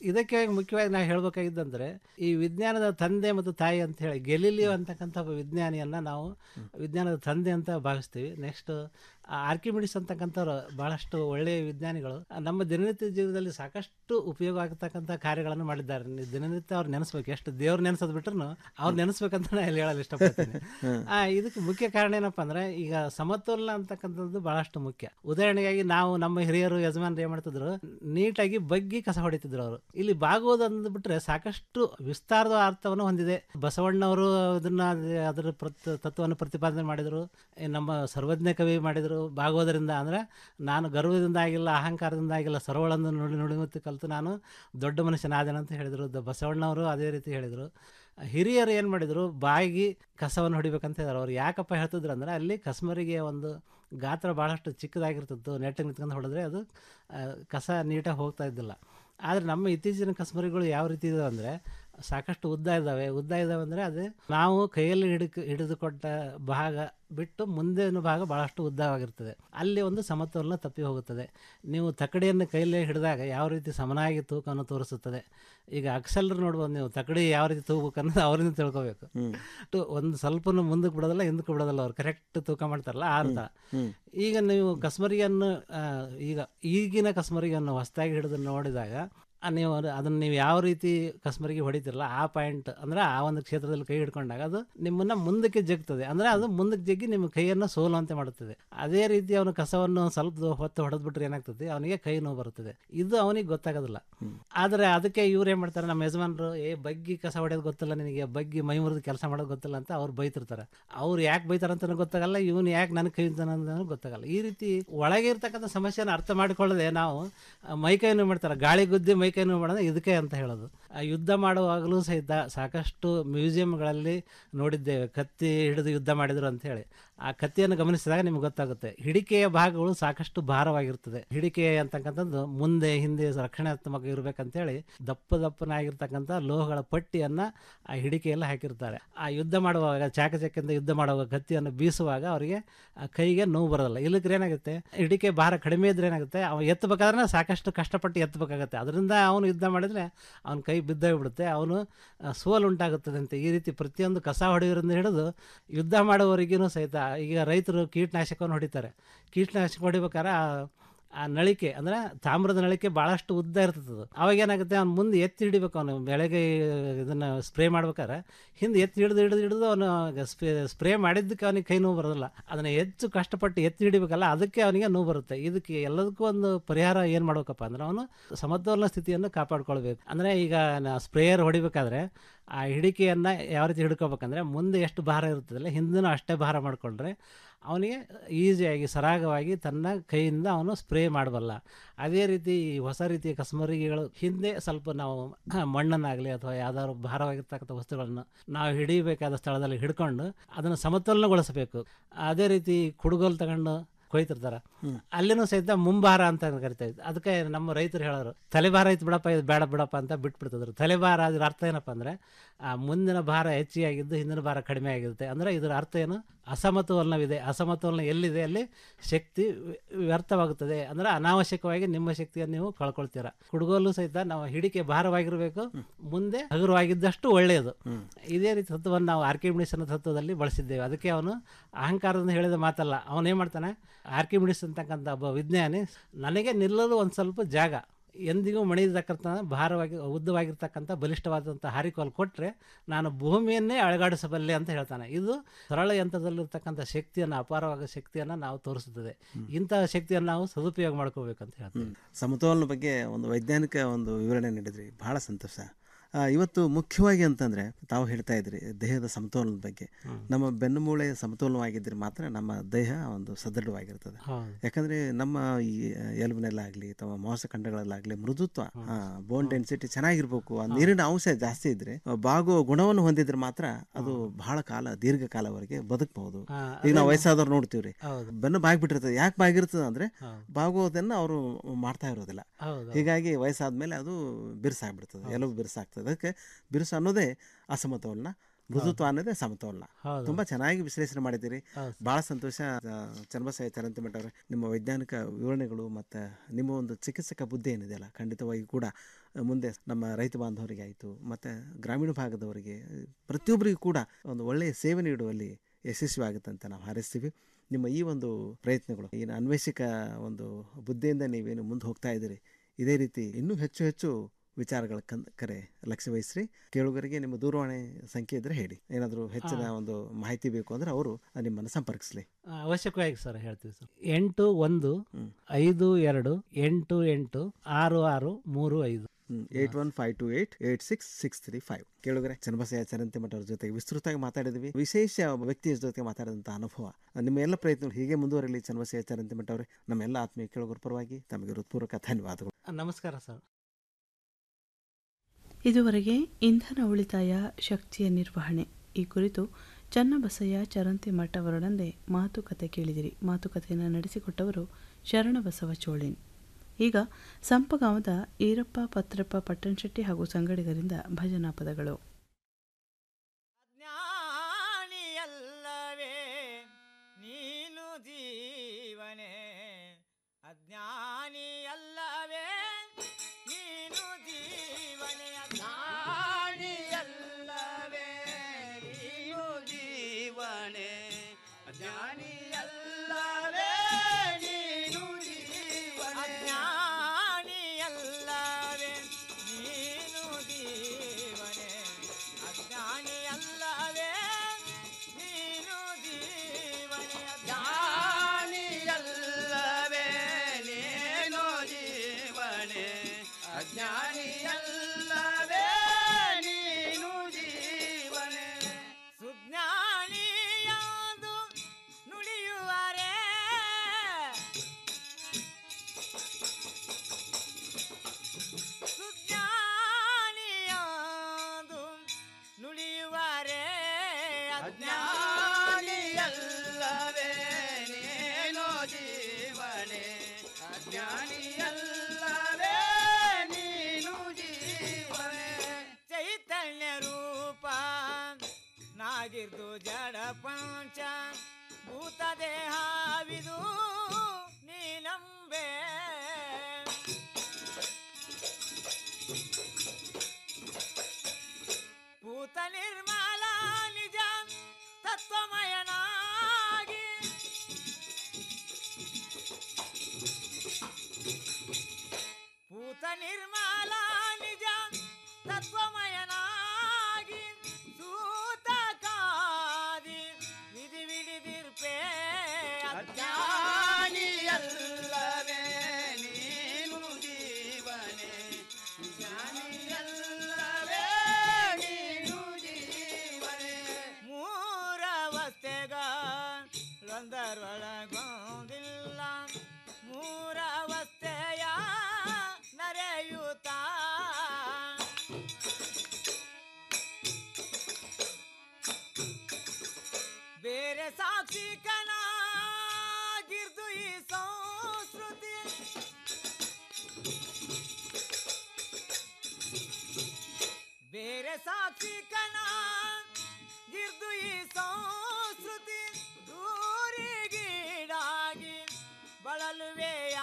ಇದಕ್ಕೆ ಮುಖ್ಯವಾಗಿ ನಾವು ಹೇಳ್ಬೇಕಾಗಿದ್ದಂದ್ರೆ ಈ ವಿಜ್ಞಾನದ ತಂದೆ ಮತ್ತು ತಾಯಿ ಅಂತ ಹೇಳಿ ಗೆಲಿಲಿಯೋ ಅಂತಕ್ಕಂಥ ಒಬ್ಬ ವಿಜ್ಞಾನಿಯನ್ನ ನಾವು ವಿಜ್ಞಾನದ ತಂದೆ ಅಂತ ಭಾವಿಸ್ತೀವಿ ನೆಕ್ಸ್ಟ್ ಆರ್ಕಿಮಿಡಿಸ್ ಅಂತಕ್ಕಂಥವ್ರು ಬಹಳಷ್ಟು ಒಳ್ಳೆಯ ವಿಜ್ಞಾನಿಗಳು ನಮ್ಮ ದಿನನಿತ್ಯ ಜೀವನದಲ್ಲಿ ಸಾಕಷ್ಟು ಉಪಯೋಗ ಆಗ್ತಕ್ಕಂಥ ಕಾರ್ಯಗಳನ್ನು ಮಾಡಿದ್ದಾರೆ ನೀವು ದಿನನಿತ್ಯ ಅವ್ರು ನೆನೆಸ್ಬೇಕು ಎಷ್ಟು ದೇವ್ರು ನೆನೆಸೋದು ಬಿಟ್ರು ಅವ್ರು ನೆನೆಸ್ಬೇಕಂತ ನಾನು ಇಲ್ಲಿ ಹೇಳಲು ಇಷ್ಟಪಡ್ತೀನಿ ಆ, ಇದಕ್ಕೆ ಮುಖ್ಯ ಕಾರಣ ಏನಪ್ಪ ಅಂದ್ರೆ ಈಗ ಸಮತೋಲನ ಅಂತಕ್ಕಂಥದ್ದು ಬಹಳಷ್ಟು ಮುಖ್ಯ ಉದಾಹರಣೆಗಾಗಿ ನಾವು ನಮ್ಮ ಹಿರಿಯರು ಯಜಮಾನರು ಏನ್ ಮಾಡ್ತಿದ್ರು ನೀಟಾಗಿ ಬಗ್ಗಿ ಕಸ ಹೊಡಿತಿದ್ರು ಅವರು ಇಲ್ಲಿ ಬಾಗುವುದು ಅಂದ್ಬಿಟ್ರೆ ಸಾಕಷ್ಟು ವಿಸ್ತಾರದ ಅರ್ಥವನ್ನು ಹೊಂದಿದೆ ಬಸವಣ್ಣವರು ಅದನ್ನ ಅದರ ಪ್ರತ್ ತತ್ವವನ್ನು ಪ್ರತಿಪಾದನೆ ಮಾಡಿದರು ಈ ನಮ್ಮ ಸರ್ವಜ್ಞ ಕವಿ ಮಾಡಿದರು ಬಾಗೋದರಿಂದ ಅಂದ್ರೆ ನಾನು ಗರ್ವದಿಂದ ಆಗಿಲ್ಲ ಅಹಂಕಾರದಿಂದ ಆಗಿಲ್ಲ ಸರ್ವಳನ್ನು ನುಡಿ ನುಡಿಮುತ್ತು ಕಲಿತು ನಾನು ದೊಡ್ಡ ಮನುಷ್ಯನಾದೆನು ಅಂತ ಹೇಳಿದರು ದ ಬಸವಣ್ಣವರು ಅದೇ ರೀತಿ ಹೇಳಿದರು ಹಿರಿಯರು ಏನು ಮಾಡಿದರು ಬಾಯಿಗೆ ಕಸವನ್ನು ಹೊಡಿಬೇಕಂತ ಹೇಳಿದ್ರು ಅವ್ರು ಯಾಕಪ್ಪ ಹೇಳ್ತಿದ್ರು ಅಂದರೆ ಅಲ್ಲಿ ಕಸ್ಮರಿಗೆ ಒಂದು ಗಾತ್ರ ಭಾಳಷ್ಟು ಚಿಕ್ಕದಾಗಿರ್ತಿತ್ತು ನೆಟ್ಟಿಗೆ ನಿಂತ್ಕೊಂಡು ಹೊಡೆದ್ರೆ ಅದು ಆ, ಕಸ ನೀಟಾಗಿ ಹೋಗ್ತಾ ಇದ್ದಿಲ್ಲ ಆದರೆ ನಮ್ಮ ಇತ್ತೀಚಿನ ಕಸ್ಮರಿಗಳು ಯಾವ ರೀತಿ ಇದಾವೆ ಅಂದರೆ ಸಾಕಷ್ಟು ಉದ್ದ ಇದ್ದಾವೆ ಉದ್ದ ಇದ್ದಾವೆ ಅಂದರೆ ಅದೇ ನಾವು ಕೈಯಲ್ಲಿ ಹಿಡಿದು ಹಿಡಿದುಕೊಟ್ಟ ಭಾಗ ಬಿಟ್ಟು ಮುಂದಿನ ಭಾಗ ಭಾಳಷ್ಟು ಉದ್ದವಾಗಿರ್ತದೆ ಅಲ್ಲಿ ಒಂದು ಸಮತೋಲನ ತಪ್ಪಿ ಹೋಗುತ್ತದೆ ನೀವು ತಕಡಿಯನ್ನು ಕೈಯಲ್ಲಿ ಹಿಡಿದಾಗ ಯಾವ ರೀತಿ ಸಮನಾಗಿ ತೂಕವನ್ನು ತೋರಿಸುತ್ತದೆ ಈಗ ಅಕ್ಸಲ್ರು ನೋಡ್ಬೋದು ನೀವು ತಕಡಿ ಯಾವ ರೀತಿ ತೂಗಬೇಕು ಅನ್ನೋದು ಅವರಿಂದ ತಿಳ್ಕೊಬೇಕು ತು- ಒಂದು ಸ್ವಲ್ಪನೂ ಮುಂದಕ್ಕೆ ಬಿಡೋದಿಲ್ಲ ಹಿಂದಕ್ಕೆ ಬಿಡೋದಿಲ್ಲ ಅವ್ರು ಕರೆಕ್ಟ್ ತೂಕ ಮಾಡ್ತಾರಲ್ಲ ಆ ಅರ್ಥ ಈಗ ನೀವು ಕಸ್ಮರಿಯನ್ನು ಆ, ಈಗ ಈಗಿನ ಕಸ್ಮರಿಯನ್ನು ಹೊಸದಾಗಿ ಹಿಡಿದು ನೋಡಿದಾಗ ಆ, ನೀವು ಅದು- ಅದನ್ನ ನೀವು ಯಾವ ರೀತಿ ಕಸ್ಮರಿಗೆ ಹೊಡಿತಿರಲ್ಲ ಆ ಪಾಯಿಂಟ್ ಅಂದ್ರೆ ಆ ಒಂದು ಕ್ಷೇತ್ರದಲ್ಲಿ ಕೈ ಹಿಡ್ಕೊಂಡಾಗ ಅದು ನಿಮ್ಮನ್ನ ಮುಂದಕ್ಕೆ ಜಗ್ತದೆ ಅಂದ್ರೆ ಅದು ಮುಂದಕ್ಕೆ ಜಗ್ಗಿ ನಿಮ್ಮ ಕೈಯನ್ನು ಸೋಲುವಂತೆ ಮಾಡುತ್ತದೆ ಅದೇ ರೀತಿ ಅವನು ಕಸವನ್ನು ಸ್ವಲ್ಪ ಹೊತ್ತು ಹೊಡೆದ್ಬಿಟ್ರೆ ಏನಾಗ್ತದೆ ಅವನಿಗೆ ಕೈ ನೋವು ಬರುತ್ತದೆ ಇದು ಅವನಿಗೆ ಗೊತ್ತಾಗೋದಿಲ್ಲ ಆದರೆ ಅದಕ್ಕೆ ಇವ್ರು ಏನ್ ಮಾಡ್ತಾರೆ ನಮ್ಮ ಯಜಮಾನರು ಏ ಬಗ್ಗಿ ಕಸ ಹೊಡೆಯೋದು ಗೊತ್ತಿಲ್ಲ ನಿನಗೆ ಬಗ್ಗಿ ಮೈ ಮುರಿದು ಕೆಲಸ ಮಾಡೋದು ಗೊತ್ತಿಲ್ಲ ಅಂತ ಅವ್ರು ಬೈತಿರ್ತಾರೆ ಅವ್ರು ಯಾಕೆ ಬೈತಾರೆ ಅಂತ ಗೊತ್ತಾಗಲ್ಲ ಇವನು ಯಾಕೆ ನನಗೆ ಕೈ ಅಂತ ಗೊತ್ತಾಗಲ್ಲ ಈ ರೀತಿ ಒಳಗೆ ಇರ್ತಕ್ಕಂಥ ಸಮಸ್ಯೆನ ಅರ್ಥ ಮಾಡಿಕೊಳ್ಳದೆ ನಾವು ಆ, ಮೈಕೈ ನೋವು ಮಾಡ್ತಾರೆ ಗಾಳಿ ಗುದ್ದಿ ಮೈಕೈ ನೋವು ಮಾಡೋದು ಇದಕ್ಕೆ ಅಂತ ಹೇಳೋದು ಆ ಯುದ್ಧ ಮಾಡುವಾಗಲೂ ಸಹಿತ ಸಾಕಷ್ಟು ಮ್ಯೂಸಿಯಂಗಳಲ್ಲಿ ನೋಡಿದ್ದೇವೆ ಕತ್ತಿ ಹಿಡಿದು ಯುದ್ಧ ಮಾಡಿದ್ರು ಅಂತ ಹೇಳಿ ಆ ಕತ್ತಿಯನ್ನು ಗಮನಿಸಿದಾಗ ನಿಮ್ಗೆ ಗೊತ್ತಾಗುತ್ತೆ ಹಿಡಿಕೆಯ ಭಾಗಗಳು ಸಾಕಷ್ಟು ಭಾರವಾಗಿರ್ತದೆ ಹಿಡಿಕೆ ಅಂತಕ್ಕಂಥದ್ದು ಮುಂದೆ ಹಿಂದೆ ರಕ್ಷಣಾತ್ಮಕ ಇರಬೇಕಂತೇಳಿ ದಪ್ಪ ದಪ್ಪನಾಗಿರ್ತಕ್ಕಂಥ ಲೋಹಗಳ ಪಟ್ಟಿಯನ್ನ ಆ ಹಿಡಿಕೆಯಲ್ಲಿ ಹಾಕಿರ್ತಾರೆ ಆ ಯುದ್ಧ ಮಾಡುವಾಗ ಚಾಕಚಕ್ಯದಿಂದ ಯುದ್ಧ ಮಾಡುವಾಗ ಕತ್ತಿಯನ್ನು ಬೀಸುವಾಗ ಅವರಿಗೆ ಆ ಕೈಗೆ ನೋವು ಬರೋದಿಲ್ಲ ಇಲ್ಲಕ್ರೆ ಏನಾಗುತ್ತೆ ಹಿಡಿಕೆ ಭಾರ ಕಡಿಮೆ ಇದ್ರೆ ಏನಾಗುತ್ತೆ ಅವ ಎತ್ತಬೇಕಾದ್ರೆ ಸಾಕಷ್ಟು ಕಷ್ಟಪಟ್ಟು ಎತ್ತಬೇಕಾಗತ್ತೆ ಅದರಿಂದ ಅವನು ಯುದ್ಧ ಮಾಡಿದ್ರೆ ಅವನ ಕೈ ಬಿದ್ದೋಗ್ಬಿಡುತ್ತೆ ಅವನು ಆ, ಸೋಲು ಉಂಟಾಗುತ್ತದೆ ಅಂತ ಈ ರೀತಿ ಪ್ರತಿಯೊಂದು ಕಸ ಹೊಡೆಯೋದ್ರಿಂದ ಹಿಡಿದು ಯುದ್ಧ ಮಾಡುವವರಿಗೂ ಸಹಿತ ಈಗ ರೈತರು ಕೀಟನಾಶಕವನ್ನು ಹೊಡಿತಾರೆ ಕೀಟನಾಶಕ ಹೊಡಿಬೇಕಾದ್ರೆ ಆ ಆ ನಳಿಕೆ ಅಂದ್ರೆ ತಾಮ್ರದ ನಳಿಕೆ ಭಾಳಷ್ಟು ಉದ್ದ ಇರ್ತದೆ ಅವಾಗ ಏನಾಗುತ್ತೆ ಅವ್ನು ಮುಂದೆ ಎತ್ತಿ ಹಿಡಿಬೇಕು ಅವನು ಬೆಳಗ್ಗೆ ಇದನ್ನು ಸ್ಪ್ರೇ ಮಾಡ್ಬೇಕಾದ್ರೆ ಹಿಂದೆ ಎತ್ತಿ ಹಿಡಿದು ಹಿಡಿದು ಹಿಡಿದು ಅವನು ಸ್ಪ್ರೇ ಮಾಡಿದ್ದಕ್ಕೆ ಅವನಿಗೆ ಕೈ ನೋವು ಬರೋದಿಲ್ಲ ಅದನ್ನು ಹೆಚ್ಚು ಕಷ್ಟಪಟ್ಟು ಎತ್ತಿ ಹಿಡಿಬೇಕಲ್ಲ ಅದಕ್ಕೆ ಅವನಿಗೆ ನೋವು ಬರುತ್ತೆ ಇದಕ್ಕೆ ಎಲ್ಲದಕ್ಕೂ ಒಂದು ಪರಿಹಾರ ಏನು ಮಾಡ್ಬೇಕಪ್ಪ ಅಂದ್ರೆ ಅವನು ಸಮತೋಲನ ಸ್ಥಿತಿಯನ್ನು ಕಾಪಾಡ್ಕೊಳ್ಬೇಕು ಅಂದರೆ ಈಗ ಸ್ಪ್ರೇಯರ್ ಹೊಡಿಬೇಕಾದ್ರೆ ಆ ಹಿಡಿಕೆಯನ್ನು ಯಾವ ರೀತಿ ಹಿಡ್ಕೋಬೇಕಂದ್ರೆ ಮುಂದೆ ಎಷ್ಟು ಭಾರ ಇರ್ತದಲ್ಲ ಹಿಂದಿನೂ ಅಷ್ಟೇ ಭಾರ ಮಾಡಿಕೊಂಡ್ರೆ ಅವನಿಗೆ ಈಸಿಯಾಗಿ ಸರಾಗವಾಗಿ ತನ್ನ ಕೈಯಿಂದ ಅವನು ಸ್ಪ್ರೇ ಮಾಡಬಲ್ಲ ಅದೇ ರೀತಿ ಈ ಹೊಸ ರೀತಿಯ ಕಸ್ಮರಿಗೆಗಳು ಹಿಂದೆ ಸ್ವಲ್ಪ ನಾವು ಮಣ್ಣನ್ನಾಗಲಿ ಅಥವಾ ಯಾವ್ದಾದ್ರು ಭಾರವಾಗಿರ್ತಕ್ಕಂಥ ವಸ್ತುಗಳನ್ನು ನಾವು ಹಿಡಿಬೇಕಾದ ಸ್ಥಳದಲ್ಲಿ ಹಿಡ್ಕೊಂಡು ಅದನ್ನು ಸಮತೋಲನಗೊಳಿಸಬೇಕು ಅದೇ ರೀತಿ ಕುಡುಗೋಲು ತಗೊಂಡು ಕೊಯ್ತಿರ್ತಾರೆ ಅಲ್ಲಿನೂ ಸಹಿತ ಮುಂಭಾರ ಅಂತ ಕರಿತಾ ಇತ್ತು ಅದಕ್ಕೆ ನಮ್ಮ ರೈತರು ಹೇಳೋರು ತಲೆಭಾರ ಐತೆ ಬಿಡಪ್ಪ ಇದು ಬೇಡ ಬಿಡಪ್ಪ ಅಂತ ಬಿಟ್ಬಿಡ್ತಿದ್ರು ತಲೆಭಾರ ಅದ್ರ ಅರ್ಥ ಏನಪ್ಪ ಅಂದರೆ ಆ ಮುಂದಿನ ಭಾರ ಹೆಚ್ಚಿಯಾಗಿದ್ದು ಹಿಂದಿನ ಭಾರ ಕಡಿಮೆ ಆಗಿರುತ್ತೆ ಅಂದರೆ ಇದರ ಅರ್ಥ ಏನು ಅಸಮತೋಲನವಿದೆ ಅಸಮತೋಲನ ಎಲ್ಲಿದೆ ಅಲ್ಲಿ ಶಕ್ತಿ ವ್ಯ- ವ್ಯರ್ಥವಾಗುತ್ತದೆ ಅಂದರೆ ಅನಾವಶ್ಯಕವಾಗಿ ನಿಮ್ಮ ಶಕ್ತಿಯನ್ನು ನೀವು ಕಳ್ಕೊಳ್ತೀರ ಕುಡುಗೋಲು ಸಹಿತ ನಾವು ಹಿಡಿಕೆ ಭಾರವಾಗಿರಬೇಕು ಮುಂದೆ ಹಗುರವಾಗಿದ್ದಷ್ಟು ಒಳ್ಳೆಯದು ಇದೇ ರೀತಿ ತತ್ವವನ್ನು ನಾವು ಆರ್ಕಿಮಿಡಿಸ್ ಅನ್ನೋ ತತ್ವದಲ್ಲಿ ಬಳಸಿದ್ದೇವೆ ಅದಕ್ಕೆ ಅವನು ಅಹಂಕಾರದಿಂದ ಹೇಳಿದ ಮಾತಲ್ಲ ಅವನೇನು ಮಾಡ್ತಾನೆ ಆರ್ಕಿಮಿಡಿಸ್ ಅಂತಕ್ಕಂಥ ಒಬ್ಬ ವಿಜ್ಞಾನಿ ನನಗೆ ನಿಲ್ಲಲು ಒಂದು ಸ್ವಲ್ಪ ಜಾಗ ಎಂದಿಗೂ ಮಣಿದಕ್ಕಂಥ ಭಾರವಾಗಿ ಉದ್ದವಾಗಿರ್ತಕ್ಕಂಥ ಬಲಿಷ್ಠವಾದಂಥ ಹಾರಿಕೋಲ್ ಕೊಟ್ಟರೆ ನಾನು ಭೂಮಿಯನ್ನೇ ಅಳಗಾಡಿಸಬಲ್ಲೆ ಅಂತ ಹೇಳ್ತಾನೆ ಇದು ಸರಳ ಯಂತ್ರದಲ್ಲಿರ್ತಕ್ಕಂಥ ಶಕ್ತಿಯನ್ನು ಅಪಾರವಾದ ಶಕ್ತಿಯನ್ನು ನಾವು ತೋರಿಸುತ್ತದೆ ಇಂತಹ ಶಕ್ತಿಯನ್ನು ನಾವು ಸದುಪಯೋಗ ಮಾಡ್ಕೋಬೇಕಂತ ಹೇಳ್ತೀವಿ ಸಮತೋಲನ ಬಗ್ಗೆ ಒಂದು ವೈಜ್ಞಾನಿಕ ಒಂದು ವಿವರಣೆ ನೀಡಿದ್ರಿ ಬಹಳ ಸಂತೋಷ ಆ, ಇವತ್ತು ಮುಖ್ಯವಾಗಿ ಅಂತಂದ್ರೆ ತಾವು ಹೇಳ್ತಾ ಇದ್ರಿ ದೇಹದ ಸಮತೋಲನದ ಬಗ್ಗೆ ನಮ್ಮ ಬೆನ್ನುಮೂಳೆ ಸಮತೋಲನವಾಗಿದ್ದರೆ ಮಾತ್ರ ನಮ್ಮ ದೇಹ ಒಂದು ಸದೃಢವಾಗಿರ್ತದೆ ಹೌದು. ಯಾಕಂದ್ರೆ ನಮ್ಮ ಈ ಎಲುಬಿನಲ್ಲಾಗಲಿ ಅಥವಾ ಮಾಂಸಖಂಡಗಳಲ್ಲಾಗಲಿ ಮೃದುತ್ವ ಬೋನ್ ಡೆನ್ಸಿಟಿ ಚೆನ್ನಾಗಿರ್ಬೇಕು ಆ ನೀರಿನ ಅಂಶ ಜಾಸ್ತಿ ಇದ್ರೆ ಆ, ಬಾಗುವ ಗುಣವನ್ನು ಹೊಂದಿದ್ರೆ ಮಾತ್ರ ಅದು ಬಹಳ ಕಾಲ ದೀರ್ಘಕಾಲವರೆಗೆ ಬದುಕಬಹುದು ಹಾ, ಈಗ ನಾವು ಅದನ್ನ- ವಯಸ್ಸಾದವ್ರು ನೋಡ್ತೀವ್ರಿ ಹೌದು. ಬೆನ್ನು ಬಾಗ್ಬಿಟ್ಟಿರ್ತದೆ ಯಾಕೆ ಬಾಗಿರ್ತದೆ ಅಂದ್ರೆ ಹೌದು. ಬಾಗುವುದನ್ನ ಅವರು ಮಾಡ್ತಾ ಇರೋದಿಲ್ಲ ಹೌದು. ಹೀಗಾಗಿ ವಯಸ್ಸಾದ್ಮೇಲೆ ಅದು ಬಿರುಸಾಗ್ಬಿಡ್ತದೆ ಎಲುಬು ಬಿರುಸಾಗ್ತದೆ ಅದಕ್ಕೆ ಬಿರುಸು ಅನ್ನೋದೇ ಅಸಮತೋಲನ ಮೃದುತ್ವ ಅನ್ನೋದೇ ಸಮತೋಲನ ಹೌದು. ತುಂಬಾ ಚೆನ್ನಾಗಿ ವಿಶ್ಲೇಷಣೆ ಮಾಡಿದ್ದೀರಿ ಹೌದು. ಬಹಳ ಸಂತೋಷ ಆ, ಚನ್ನಬಸಯ್ಯ ಚರಂತಿಮಠ ಅವರೇ ನಿಮ್ಮ ವೈಜ್ಞಾನಿಕ ವಿವರಣೆಗಳು ಮತ್ತು ನಿಮ್ಮ ಒಂದು ಚಿಕಿತ್ಸಕ ಬುದ್ಧಿ ಏನಿದೆಯಲ್ಲ ಖಂಡಿತವಾಗಿ ಕೂಡ ಆ, ಮುಂದೆ ನಮ್ಮ ರೈತ ಬಾಂಧವರಿಗೆ ಆಯಿತು ಮತ್ತು ಗ್ರಾಮೀಣ ಭಾಗದವರಿಗೆ ಆ, ಪ್ರತಿಯೊಬ್ಬರಿಗೂ ಕೂಡ ಒಂದು ಒಳ್ಳೆಯ ಸೇವೆ ನೀಡುವಲ್ಲಿ ಯಶಸ್ವಿ ಆಗುತ್ತೆ ಅಂತ ನಾವು ಹಾರೈಸ್ತೀವಿ ನಿಮ್ಮ ಈ ಒಂದು ಪ್ರಯತ್ನಗಳು ಏನು ಅನ್ವೇಷಕ ಒಂದು ಬುದ್ಧಿಯಿಂದ ನೀವೇನು ಮುಂದೆ ಹೋಗ್ತಾ ಇದ್ದೀರಿ ಇದೇ ರೀತಿ ಇನ್ನೂ ಹೆಚ್ಚು ಹೆಚ್ಚು ವಿಚಾರಗಳ ಕನ್ ಕರೆ ಲಕ್ಷ್ಯ ವಹಿಸ್ರಿ ಕೇಳುಗರಿಗೆ ನಿಮ್ಮ ದೂರವಾಣಿ ಸಂಖ್ಯೆ ಇದ್ರೆ ಹೇಳಿ ಏನಾದರೂ ಹೆಚ್ಚಿನ ಹಾ. ಒಂದು ಮಾಹಿತಿ ಬೇಕು ಅಂದ್ರೆ ಅವರು ನಿಮ್ಮನ್ನು ಸಂಪರ್ಕಿಸಲಿ ಆ, ಅವಶ್ಯಕವಾಗಿ ಸರ್ ಹೇಳ್ತೀವಿ ಸರ್ ಎಂಟು ಒಂದು ಐದು ಎರಡು ಎಂಟು ಎಂಟು ಆರು ಆರು ಮೂರು ಐದು eight one five two eight eight six six three five ಕೇಳುಗರೆ ಚನ್ನಬಸಯ್ಯ ಚರಂತಿಮಠ ಅವ್ರ ಜೊತೆಗೆ ವಿಸ್ತೃತವಾಗಿ ಮಾತಾಡಿದ್ವಿ ವಿಶೇಷ ಒಬ್ಬ ವ್ಯಕ್ತಿಯ ಜೊತೆಗೆ ಮಾತಾಡಿದಂಥ ಅನುಭವ ನಿಮ್ಮ ಎಲ್ಲ ಪ್ರಯತ್ನಗಳು ಹೀಗೆ ಮುಂದುವರಲಿ ಚನ್ನಬಸಯ್ಯ ಚರಂತಿಮಠ ಅವರೇ ನಮ್ಮೆಲ್ಲ ಆತ್ಮೀಯ ಕೇಳುಗರ ಪರವಾಗಿ ತಮಗೆ ಹೃತ್ಪೂರ್ವಕ ಧನ್ಯವಾದಗಳು ಆ, ನಮಸ್ಕಾರ ಸರ್ ಇದುವರೆಗೆ ಇಂಧನ ಉಳಿತಾಯ ಶಕ್ತಿಯ ನಿರ್ವಹಣೆ ಈ ಕುರಿತು ಚನ್ನಬಸಯ್ಯ ಚರಂತಿ ಮಠ ಅವರೊಡನೆ ಮಾತುಕತೆ ಕೇಳಿದಿರಿ ಮಾತುಕತೆಯನ್ನು ನಡೆಸಿಕೊಟ್ಟವರು ಶರಣಬಸವ ಚೋಳಿನ್ ಈಗ ಸಂಪಗಾಮದ ಈರಪ್ಪ ಪತ್ರಪ್ಪ ಪಟ್ಟಣಶೆಟ್ಟಿ ಹಾಗೂ ಸಂಗಡಿಗರಿಂದ ಭಜನಾ ಪದಗಳು ಜ್ಞಾನಿಯಲ್ಲವೇ ನೀನು ಜೀವನೇ ಅಜ್ಞಾನಿಯಲ್ಲವೇ ನೀನು ಜೀವನೇ ಅಜ್ಞಾನಿಯಲ್ಲವೇ ನೀನು ಜೀವನೇ ಅಜ್ಞಾನಿಯಲ್ಲವೇ ನೀನು ಜೀವನೇ ಅಜ್ಞಾನಿಯಲ್ಲವೇ ನೀನು ಜೀವನೇ ಅಜ್ಞಾನಿಯಲ್ಲವೇ ನೀನು ಜೀವನೇ ಅಜ್ಞಾನಿಯಲ್ಲವೇ ನೀನು ಜೀವನೇ ಅಜ್ಞಾನಿಯಲ್ಲವೇ ನೀನು ಜೀವನೇ ಸುಜ್ಞಾನಿಯಾದು ನುಡಿಯುವರೇ ಸುಜ್ಞಾನಿಯಾದು ನುಡಿಯುವರೇ ಅಜ್ಞಾನಿಯಲ್ಲವೇ ನೀನು ಜೀವನೇ ಅಜ್ಞಾನಿಯಲ್ಲವೇ ನೀನು ಜೀವನೇ ಚೈತನ್ಯ ರೂಪ ನಾಗಿರ್ದು ಜಡ ಪಂಚ ಭೂತ ದೇಹವಿದು ನೀನಂಬೆ ಭೂತ ನಿರ್ಮಲ ನಿಜ ತತ್ವಮಯನಾಗಿ ಭೂತ ನಿರ್ಮಲ ನಿಜ ತತ್ವಮಯನಾಗಿ ಸೂತಕಾದಿ ವಿಧಿ ವಿಡಿದಿರ್ಪೇ ಅಜ್ಞಾನಿಯಲ್ಲವೇ ನೀನು ಜೀವನೇ ಜ್ಞಾನಿಯಲ್ಲವೇ ನೀನು ಜೀವನೇ ಮೂರವಸ್ಥೆಗ ಲೊಂದರೊಳಗೊಂದಿಲ್ಲ ಮೂರವಸ್ಥೆಯ ನರೆಯುತ್ತ ಬೇರೆ ಸಾಕ್ಷಿ ಕನಾಗಿರ್ದು ಈ ಸಂಸ್ಕೃತಿ ಬೇರೆ ಸಾಕ್ಷಿ ಕನಾಗಿರ್ದು ಈ ಸಂಸ್ಕೃತಿ ದೂರಿಗೀಡಾಗಿ ಬಳಲುವೆಯ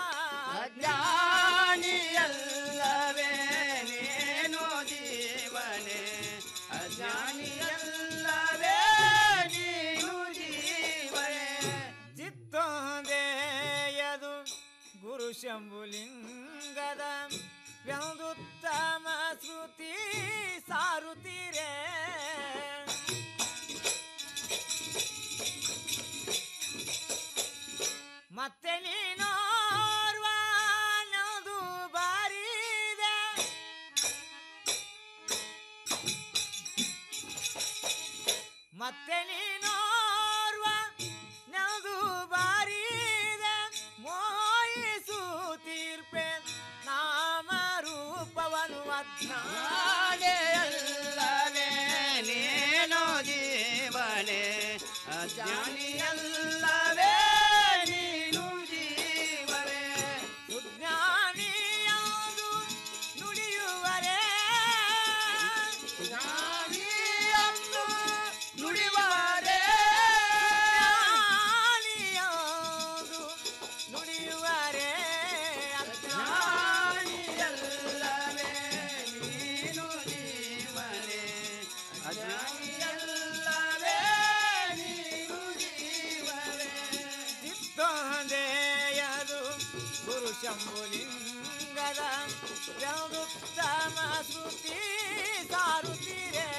ಅಜ್ಞಾನಿಯಲ್ಲವೇ ನೀನು ಜೀವನೇ ಅಜ್ಞಾನಿಯಲ್ಲವೇ ನೀನು ಜೀವನೇ ಚಿತ್ತೊಂದೆಯದು ಗುರು ಶಂಭುಲಿಂಗದ ವ್ಯಂದುತ್ತಮ ಶ್ರುತಿ ಸಾರುತ್ತೀರೇ ಮತ್ತೆ ನೀನೋರ್ವ ನದು ಬಾರಿದೆ ಮತ್ತೆ ನೀನೋರ್ವ ನದು ಬಾರಿದೆ ಮೋಯಿಸು ತೀರ್ಪೆ ನಾಮ ರೂಪವನು ಅಜ್ಞಾನಿಯಲ್ಲವೇ ನೀನು ಜೀವನೇ ಅಜ್ಞಾನಿಯಲ್ಲವೇ ನೀನು ಜೀವನೇ ಸುಜ್ಞಾನಿಯಾದು ನುಡಿಯುವರೇ ಜ್ಞಾನಿಯಲ್ಲ ಶಂಭುಲಿಂಗದ ವ್ಯವೃತ್ತಮ ಸ್ಮೃತಿ ಸಾರುತ್ತೀರೆ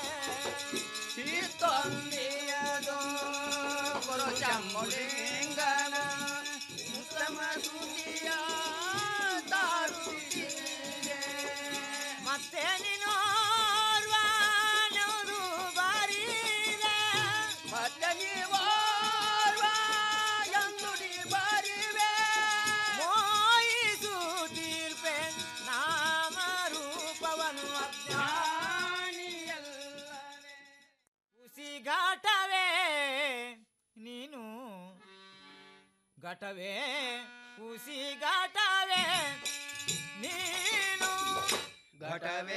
ತೊಂದಿಯದು ಗುರು ಶಂಭುಲಿಂಗನ ಉತ್ತಮ ಸ್ಮೃತಿಯ ಸಾರುತ್ತೀರೆ ಮತ್ತೆ ನೀನೋರ್ವ ನವರು ಬಾರಿದೆ ಮತ್ತೆ ನೀವೋರ್ವ ಎಂದುಡಿ ಬಾರಿವೆ ಮೋಯಿಸುತ್ತೀರ್ಪೆ ನಾಮ ರೂಪವನ್ನು ಅಜ್ಞಾನಿಯಲ್ಲವೇ ಉಸಿಗಾಟವೇ ನೀನು ಘಟವೇ ಉಸಿಗಾಟವೇ ನೀನು ಘಟವೇ